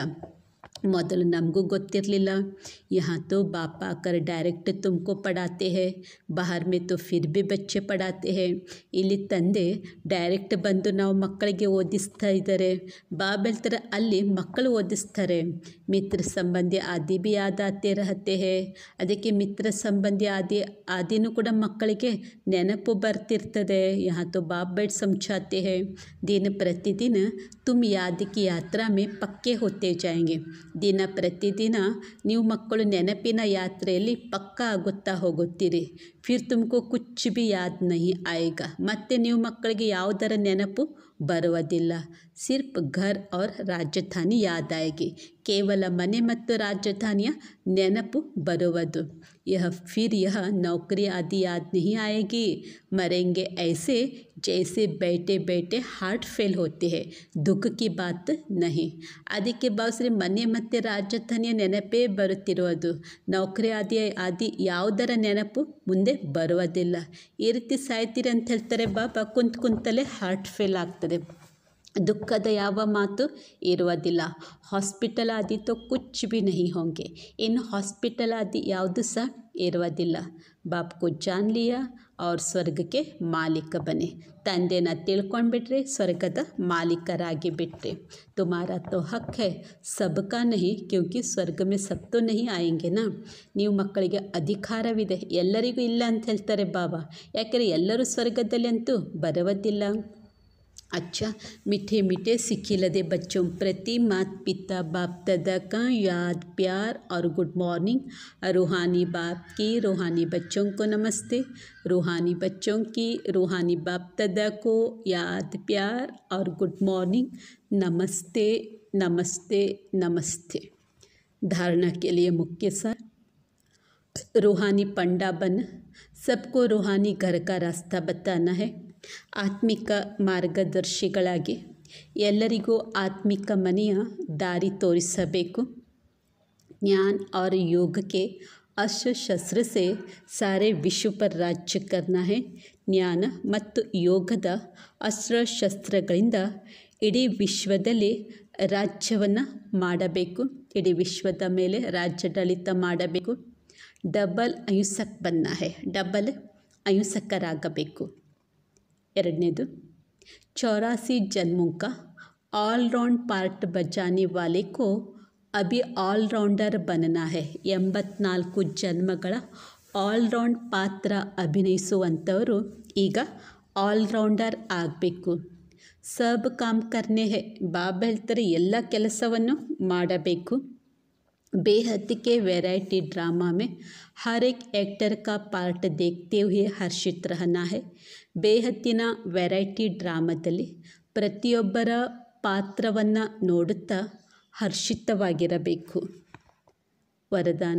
ಮೊದಲು ನಮಗೂ ಗೊತ್ತಿರಲಿಲ್ಲ यहाँ तो बाप आकर डायरेक्ट तुमको पढ़ाते हैं बाहर में तो फिर भी बच्चे पढ़ाते हैं ಇಲ್ಲಿ ತಂದೆ ಡೈರೆಕ್ಟ್ ಬಂದು ನಾವು ಮಕ್ಕಳಿಗೆ ಓದಿಸ್ತಾ ಇದ್ದಾರೆ ಬಾಬ್ ಹೇಳ್ತಾರೆ ಅಲ್ಲಿ ಮಕ್ಕಳು ಓದಿಸ್ತಾರೆ ಮಿತ್ರ ಸಂಬಂಧಿ ಆದಿ ಬಿ ಯಾದ್ ಆತೆ ರಹತೆ ಹೇ ಅದಕ್ಕೆ ಮಿತ್ರ ಸಂಬಂಧಿ ಆದಿ ಆದಿನೂ ಕೂಡ ಮಕ್ಕಳಿಗೆ ನೆನಪು ಬರ್ತಿರ್ತದೆ यहाँ तो बाप बैठ समझाते हैं दिन प्रतिदिन तुम याद की यात्रा में पक्के होते जाएंगे ದಿನ ಪ್ರತಿದಿನ ನೀವು ಮಕ್ಕಳು ನೆನಪಿನ ಯಾತ್ರೆಯಲ್ಲಿ ಪಕ್ಕ ಆಗುತ್ತಾ ಹೋಗುತ್ತೀರಿ ಫಿರ್ ತುಮಕೋ ಕುಚ್ ಬಿ ಯಾದ್ ನಹಿ ಆಯೇಗ ಮತ್ತೆ ನೀವು ಮಕ್ಕಳಿಗೆ ಯಾವುದರ ನೆನಪು ಬರುವುದಿಲ್ಲ ಸಿರ್ಫ್ ಘರ್ ಔರ್ ರಾಜಧಾನಿ ಯಾದ್ ಆಯೇಗಿ ಕೇವಲ ಮನೆ ಮತ್ತು ರಾಜಧಾನಿಯ ನೆನಪು ಬರುವುದು ಯಹ ಫಿರ್ ಯಹ ನೌಕರಿ ಆದಿ ಯಾದ್ ನಹಿ ಆಯೇಗಿ ಮರೆಂಗೆ ಐಸೆ ಜೈಸೆ बैठे बैठे हार्ट फेल होते हैं ದುಃಖ ಕಿ ಬಾತ್ ನಹಿ ಅದಕ್ಕೆ ಬಾಸ್ರಿ ಮನೆ ಮತ್ತು ರಾಜಧಾನಿಯ ನೆನಪೇ ಬರುತ್ತಿರುವುದು ನೌಕರಿ ಆದಿ ಆದಿ ಯಾವುದರ ನೆನಪು ಮುಂದೆ ಬರುವುದಿಲ್ಲ ಈ ರೀತಿ ಸಾಯ್ತೀರಿ ಅಂತ ಹೇಳ್ತಾರೆ ಬಾಬಾ ಕುಂತ ಕುಂತಲೇ ಹಾರ್ಟ್ ಫೇಲ್ ಆಗ್ತದೆ ದುಃಖದ ಯಾವ ಮಾತು ಇರುವುದಿಲ್ಲ ಹಾಸ್ಪಿಟಲ್ ಆದಿ ತೋ ಕುಚ್ ಬಿ ನಹಿ ಹೋಂಗೆ ಇನ್ನು ಹಾಸ್ಪಿಟಲ್ ಆದಿ ಯಾವುದು ಸಹ ಇರುವುದಿಲ್ಲ ಬಾಪ್ಕೋ ಜಾನ್ ಲಿಯಾ ಅವ್ರ ಸ್ವರ್ಗಕ್ಕೆ ಮಾಲೀಕ ಬನೆ ತಂದೆನ ತಿಳ್ಕೊಂಡ್ಬಿಟ್ರೆ ಸ್ವರ್ಗದ ಮಾಲೀಕರಾಗಿ ಬಿಟ್ರೆ ತುಮಾರ ತೋ ಹಕ್ ಹೈ ಸಬ್ಕಾ ನಹಿ ಕ್ಯೂಂಕಿ ಸ್ವರ್ಗ ಮೇ ಸಬ್ ತೋ ನಹಿ ಆಯಂಗೆ ನಾ ನೀವು ಮಕ್ಕಳಿಗೆ ಅಧಿಕಾರವಿದೆ ಎಲ್ಲರಿಗೂ ಇಲ್ಲ ಅಂತ ಹೇಳ್ತಾರೆ ಬಾಬಾ ಯಾಕೆಂದರೆ ಎಲ್ಲರೂ ಸ್ವರ್ಗದಲ್ಲಿ ಅಂತೂ ಬರುವುದಿಲ್ಲ अच्छा मीठे मीठे सिखिलदे बच्चों प्रति माता पिता बाप दादा का याद प्यार और गुड मॉर्निंग रूहानी बाप की रूहानी बच्चों को नमस्ते रूहानी बच्चों की रूहानी बाप दादा को याद प्यार और गुड मॉर्निंग नमस्ते नमस्ते नमस्ते धारणा के लिए मुख्य सार रूहानी पंडा बन सबको रूहानी घर का रास्ता बताना है ಆತ್ಮಿಕ ಮಾರ್ಗದರ್ಶಿಗಳಾಗಿ ಎಲ್ಲರಿಗೂ ಆತ್ಮಿಕ ಮನೆಯ ದಾರಿ ತೋರಿಸಬೇಕು ज्ञान और योग के अस्त्र शस्त्र से सारे विश्व पर राज्य करना है ಜ್ಞಾನ ಮತ್ತು ಯೋಗದ ಅಸ್ತ್ರಶಸ್ತ್ರಗಳಿಂದ ಇಡೀ ವಿಶ್ವದಲ್ಲಿ ರಾಜ್ಯವನ್ನು ಮಾಡಬೇಕು ಇಡೀ ವಿಶ್ವದ ಮೇಲೆ ರಾಜ್ಯಾಡಳಿತ ಮಾಡಬೇಕು ಡಬಲ್ ಅಹಿಂಸಕ್ ಬನ್ನ ಹೇ ಡಬಲ್ ಅಹಿಂಸಕರಾಗಬೇಕು ಎರಡನೇದು चौरासी जन्मों का ऑलराउंड पार्ट बजाने वाले को ಅಭಿ ಆಲ್ರೌಂಡರ್ बनना है ಎಂಬತ್ನಾಲ್ಕು ಜನ್ಮಗಳ ಆಲ್ರೌಂಡ್ ಪಾತ್ರ ಅಭಿನಯಿಸುವಂಥವರು ಈಗ ಆಲ್ರೌಂಡರ್ ಆಗಬೇಕು ಸಬ್ ಕಾಮ್ ಕರ್ನೆ ಹೇ ಬಾಬಾ ಹೇಳ್ತಾರೆ ಎಲ್ಲ ಕೆಲಸವನ್ನು ಮಾಡಬೇಕು बेहद के वैरायटी ड्रामा में हर एक एक्टर का पार्ट देखते हुए हर्षित रहना है ಬೇಹದ್ದಿನ ವೆರೈಟಿ ಡ್ರಾಮಾದಲ್ಲಿ ಪ್ರತಿಯೊಬ್ಬರ ಪಾತ್ರವನ್ನು ನೋಡುತ್ತಾ ಹರ್ಷಿತವಾಗಿರಬೇಕು ವರದಾನ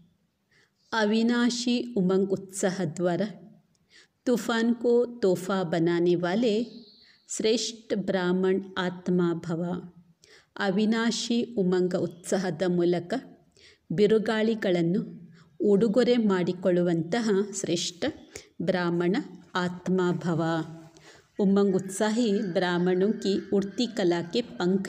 अविनाशी उमंग उत्साह द्वारा तूफान को तोहफा बनाने वाले श्रेष्ठ ब्राह्मण आत्मा भव ಅವಿನಾಶಿ ಉಮಂಗ ಉತ್ಸಾಹದ ಮೂಲಕ ಬಿರುಗಾಳಿಗಳನ್ನು ಉಡುಗೊರೆ ಮಾಡಿಕೊಳ್ಳುವಂತಹ ಶ್ರೇಷ್ಠ ಬ್ರಾಹ್ಮಣ ಆತ್ಮಾಭವ उमंग उत्साही ब्राह्मणों की उड़ती कला के पंख है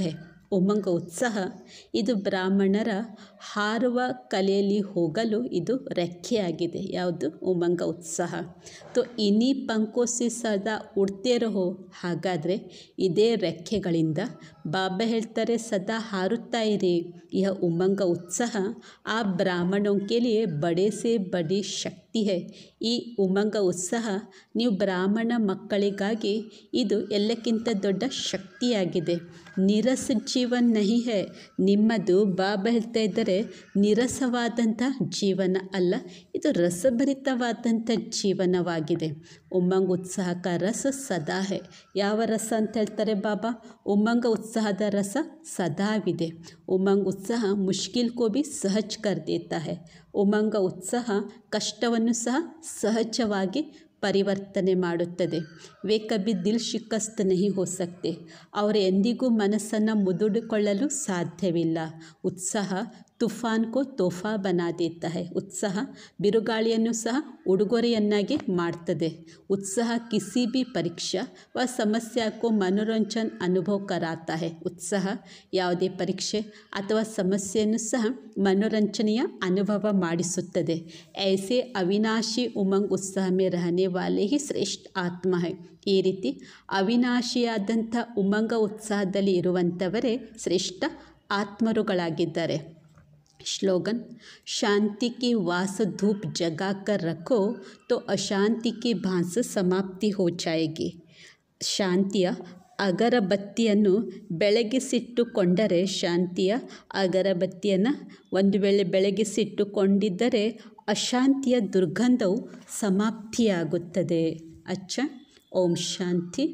ಉಮಂಗ ಉತ್ಸಾಹ ಇದು ಬ್ರಾಹ್ಮಣರ ಹಾರುವ ಕಲೆಯಲ್ಲಿ ಹೋಗಲು ಇದು ರೆಕ್ಕೆಯಾಗಿದೆ ಯಾವುದು ಉಮಂಗ ಉತ್ಸಾಹ ತೋ ಇನಿ ಪಂಕೋಸಿ ಸದಾ ಉಡ್ತೇ ರಹೋ ಹಾಗಾದರೆ ಇದೇ ರೆಕ್ಕೆಗಳಿಂದ ಬಾಬಾ ಹೇಳ್ತಾರೆ ಸದಾ ಹಾರುತ್ತಾ ಇರಿ ಯಹ ಉಮಂಗ ಉತ್ಸಾಹ ಆ ಬ್ರಾಹ್ಮಣೋं के लिए बड़े से बड़ी ಶಕ್ತಿ है ಈ ಉಮಂಗ ಉತ್ಸಾಹ ನೀವು ಬ್ರಾಹ್ಮಣ ಮಕ್ಕಳಿಗಾಗಿ ಇದು ಎಲ್ಲಕ್ಕಿಂತ ದೊಡ್ಡ ಶಕ್ತಿಯಾಗಿದೆ ನಿರಸ ಜೀವನ್ ನಹಿ ಹೇ ನಿಮ್ಮದು ಬಾಬಾ ಹೇಳ್ತಾ ಇದ್ದರೆ ನಿರಸವಾದಂಥ ಜೀವನ ಅಲ್ಲ ಇದು ರಸಭರಿತವಾದಂಥ ಜೀವನವಾಗಿದೆ ಉಮಂಗ ಉತ್ಸಾಹಕ ರಸ ಸದಾ ಹೇ ಯಾವ ರಸ ಅಂತ ಹೇಳ್ತಾರೆ ಬಾಬಾ ಉಮಂಗ ಉತ್ಸಾಹದ ರಸ ಸದಾವಿದೆ ಉಮಂಗ ಉತ್ಸಾಹ ಮುಷ್ಕಿಲ್ ಕೋ ಭಿ ಸಹಜ್ ಕರ್ ದೇತಾ ಹೇ ಉಮಂಗ ಉತ್ಸಾಹ ಕಷ್ಟವನ್ನು ಸಹ ಸಹಜವಾಗಿ ಪರಿವರ್ತನೆ ಮಾಡುತ್ತದೆ ವೇ ಕಬಿ ದಿಲ್ ಶಿಕಸ್ತ್ ನಹಿ ಹೋ ಸಕ್ತೆ ಅವರು ಎಂದಿಗೂ ಮನಸ್ಸನ್ನು ಮುದುಡಿಕೊಳ್ಳಲು ಸಾಧ್ಯವಿಲ್ಲ ಉತ್ಸಾಹ ತುಫಾನ್ ಕೋ ತೋಫಾ ಬನಾ ದೇತಾ ಹೈ ಉತ್ಸಾಹ ಬಿರುಗಾಳಿಯನ್ನು ಸಹ ಉಡುಗೊರೆಯನ್ನಾಗಿ ಮಾಡ್ತದೆ ಉತ್ಸಾಹ ಕಿಸಿ ಬಿ ಪರೀಕ್ಷಾ ವ ಸಮಸ್ಯೆ ಕೋ ಮನೋರಂಜನ್ ಅನುಭವ ಕರಾತಾ ಹೈ ಉತ್ಸಾಹ ಯಾವುದೇ ಪರೀಕ್ಷೆ ಅಥವಾ ಸಮಸ್ಯೆಯನ್ನು ಸಹ ಮನೋರಂಜನೆಯ ಅನುಭವ ಮಾಡಿಸುತ್ತದೆ ಐಸೆ ಅವಿನಾಶಿ ಉಮಂಗ್ ಉತ್ಸಾಹ ಮೇ ರಹನೆ ವಾಲೆ ಹಿ ಶ್ರೇಷ್ಠ ಆತ್ಮ ಹೈ ಈ ರೀತಿ ಅವಿನಾಶಿಯಾದಂಥ ಉಮಂಗ ಉತ್ಸಾಹದಲ್ಲಿ ಇರುವಂಥವರೇ ಶ್ರೇಷ್ಠ ಆತ್ಮರುಗಳಾಗಿದ್ದಾರೆ स्लोगन शांति की वास धूप जगा कर रखो तो अशांति की भांस समाप्ति हो जाएगी ಶಾಂತಿಯ ಅಗರಬತ್ತಿಯನ್ನು ಬೆಳಗಿಸಿಟ್ಟುಕೊಂಡರೆ ಶಾಂತಿಯ ಅಗರಬತ್ತಿಯನ್ನು ಒಂದು ವೇಳೆ ಬೆಳಗಿಸಿಟ್ಟುಕೊಂಡಿದ್ದರೆ ಅಶಾಂತಿಯ ದುರ್ಗಂಧವು ಸಮಾಪ್ತಿಯಾಗುತ್ತದೆ ಅಚ್ಚ ಓಂ ಶಾಂತಿ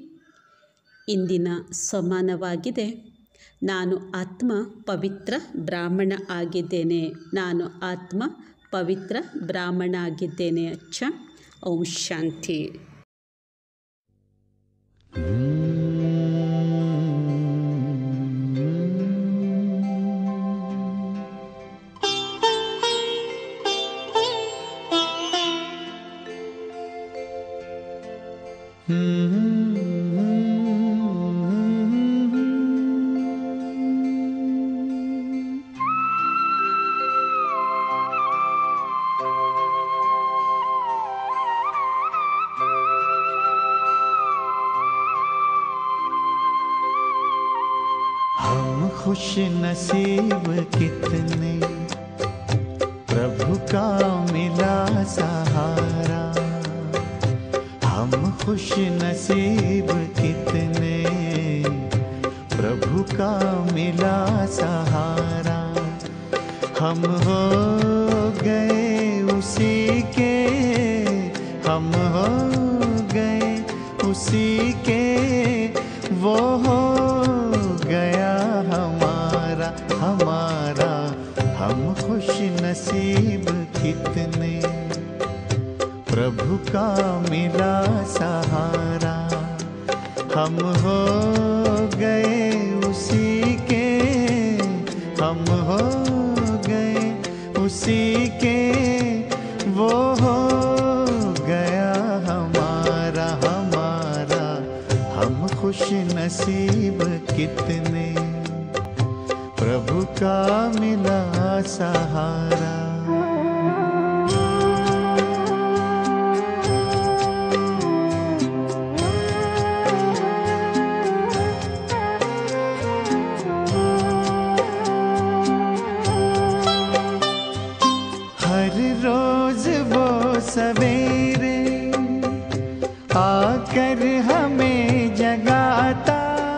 ಇಂದಿನ ಸಮಾನವಾಗಿದೆ ನಾನು ಆತ್ಮ ಪವಿತ್ರ ಬ್ರಾಹ್ಮಣ ಆಗಿದ್ದೇನೆ ನಾನು ಆತ್ಮ ಪವಿತ್ರ ಬ್ರಾಹ್ಮಣ ಆಗಿದ್ದೇನೆ ಅಚ್ಚ ಓಂ ಶಾಂತಿ हम खुश नसीब कितने प्रभु का मिला सहारा हम खुश नसीब कितने प्रभु का मिला सहारा हम हो गए उसी के हम हो गए उसी के वो हो गया हमारा हमारा हम खुश नसीब कितने प्रभु का मिला सहारा हम हो गए उसी के हम हो गए उसी के वो हो गया हमारा हमारा हम खुश नसीब कितने प्रभु का मिला सहारा हर रोज वो सवेरे आकर हमें जगाता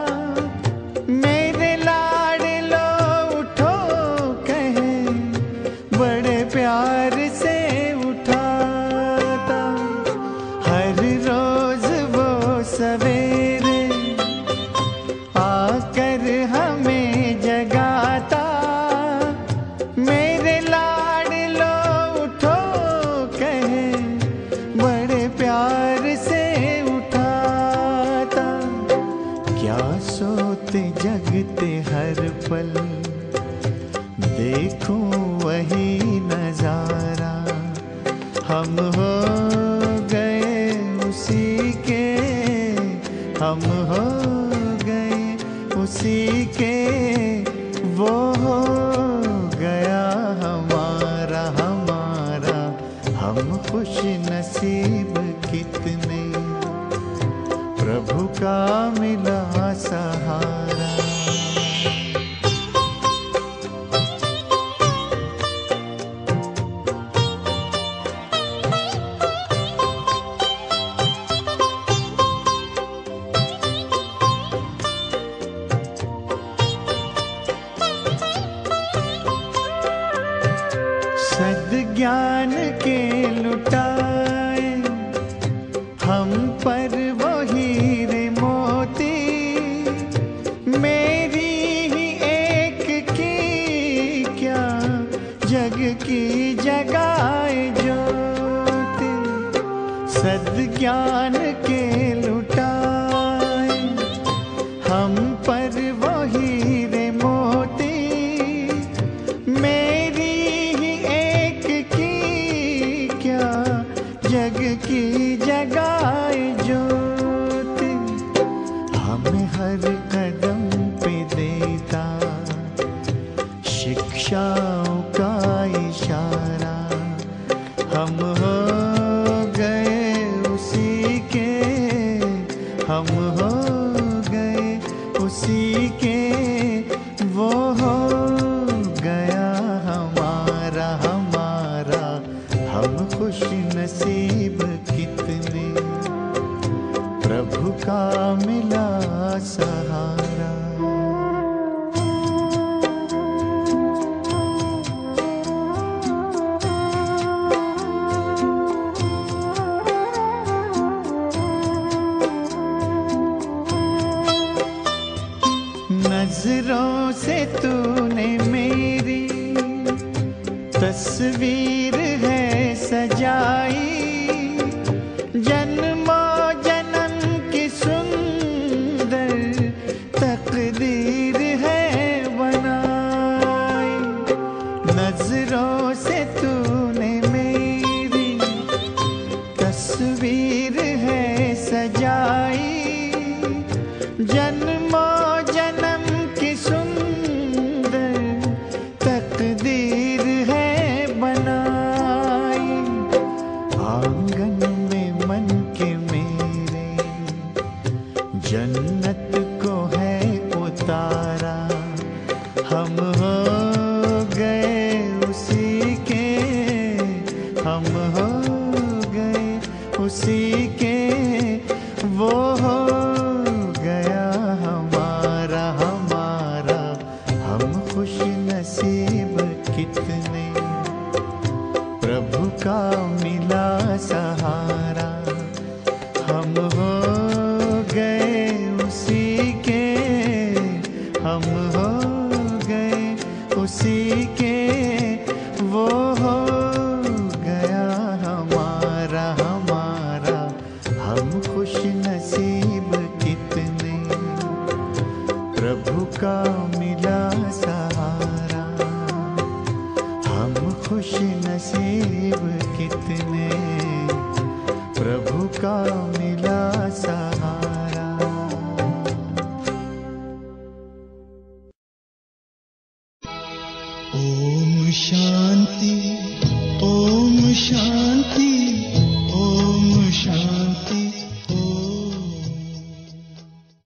मेरे लाड लो उठो कहे बड़े प्यार से उठाता हर रोज वो सवेरे आकर हमें जगाता मेरे लाड लो उठो कहे बड़े प्यार से उठाता क्या सोते जगते हर पल देखूं वही नजारा हम हो गए उसी के हम हो गए उसी के ज्ञान के लुटाए हम पर वो हीरे मोती मेरी ही एक की क्या जग की जगाए ज्योति सद ज्ञान के लुटाए हम पर वो हीरे मोती मेरी ही एक की क्या जग की जगाए ज्योति हमें हर कदम पे देता शिक्षाओं का इशारा हम हो गए उसी के हम हो गए उसी के वो हो गया हमारा हमारा हम खुश नसीब कितने प्रभु का मिला सहारा नजरों से तूने मेरी तस्वीर है सजाई जन्मो जन्म की सुंदर तकदीर है बनाई नजरों से तूने मेरी तस्वीर है सजाई जन्मो जन्म की सुंदर तकदीर है बनाई आंगन में मन के मेरे जन्नत को है उतारा हम हो गए उसी के हम हो गए उसी के वो हो गया हमारा हमारा हम खुश नसीब कितने प्रभु का मिला सहारा हम हो गए उसी के हम हो गए उसी के वो हो गया हमारा हमारा हम खुश नसीब कितने प्रभु का मिला सहारा हम खुश नसीब कितने प्रभु का मिला सहारा ओम शांति ओम शांति ओम शांति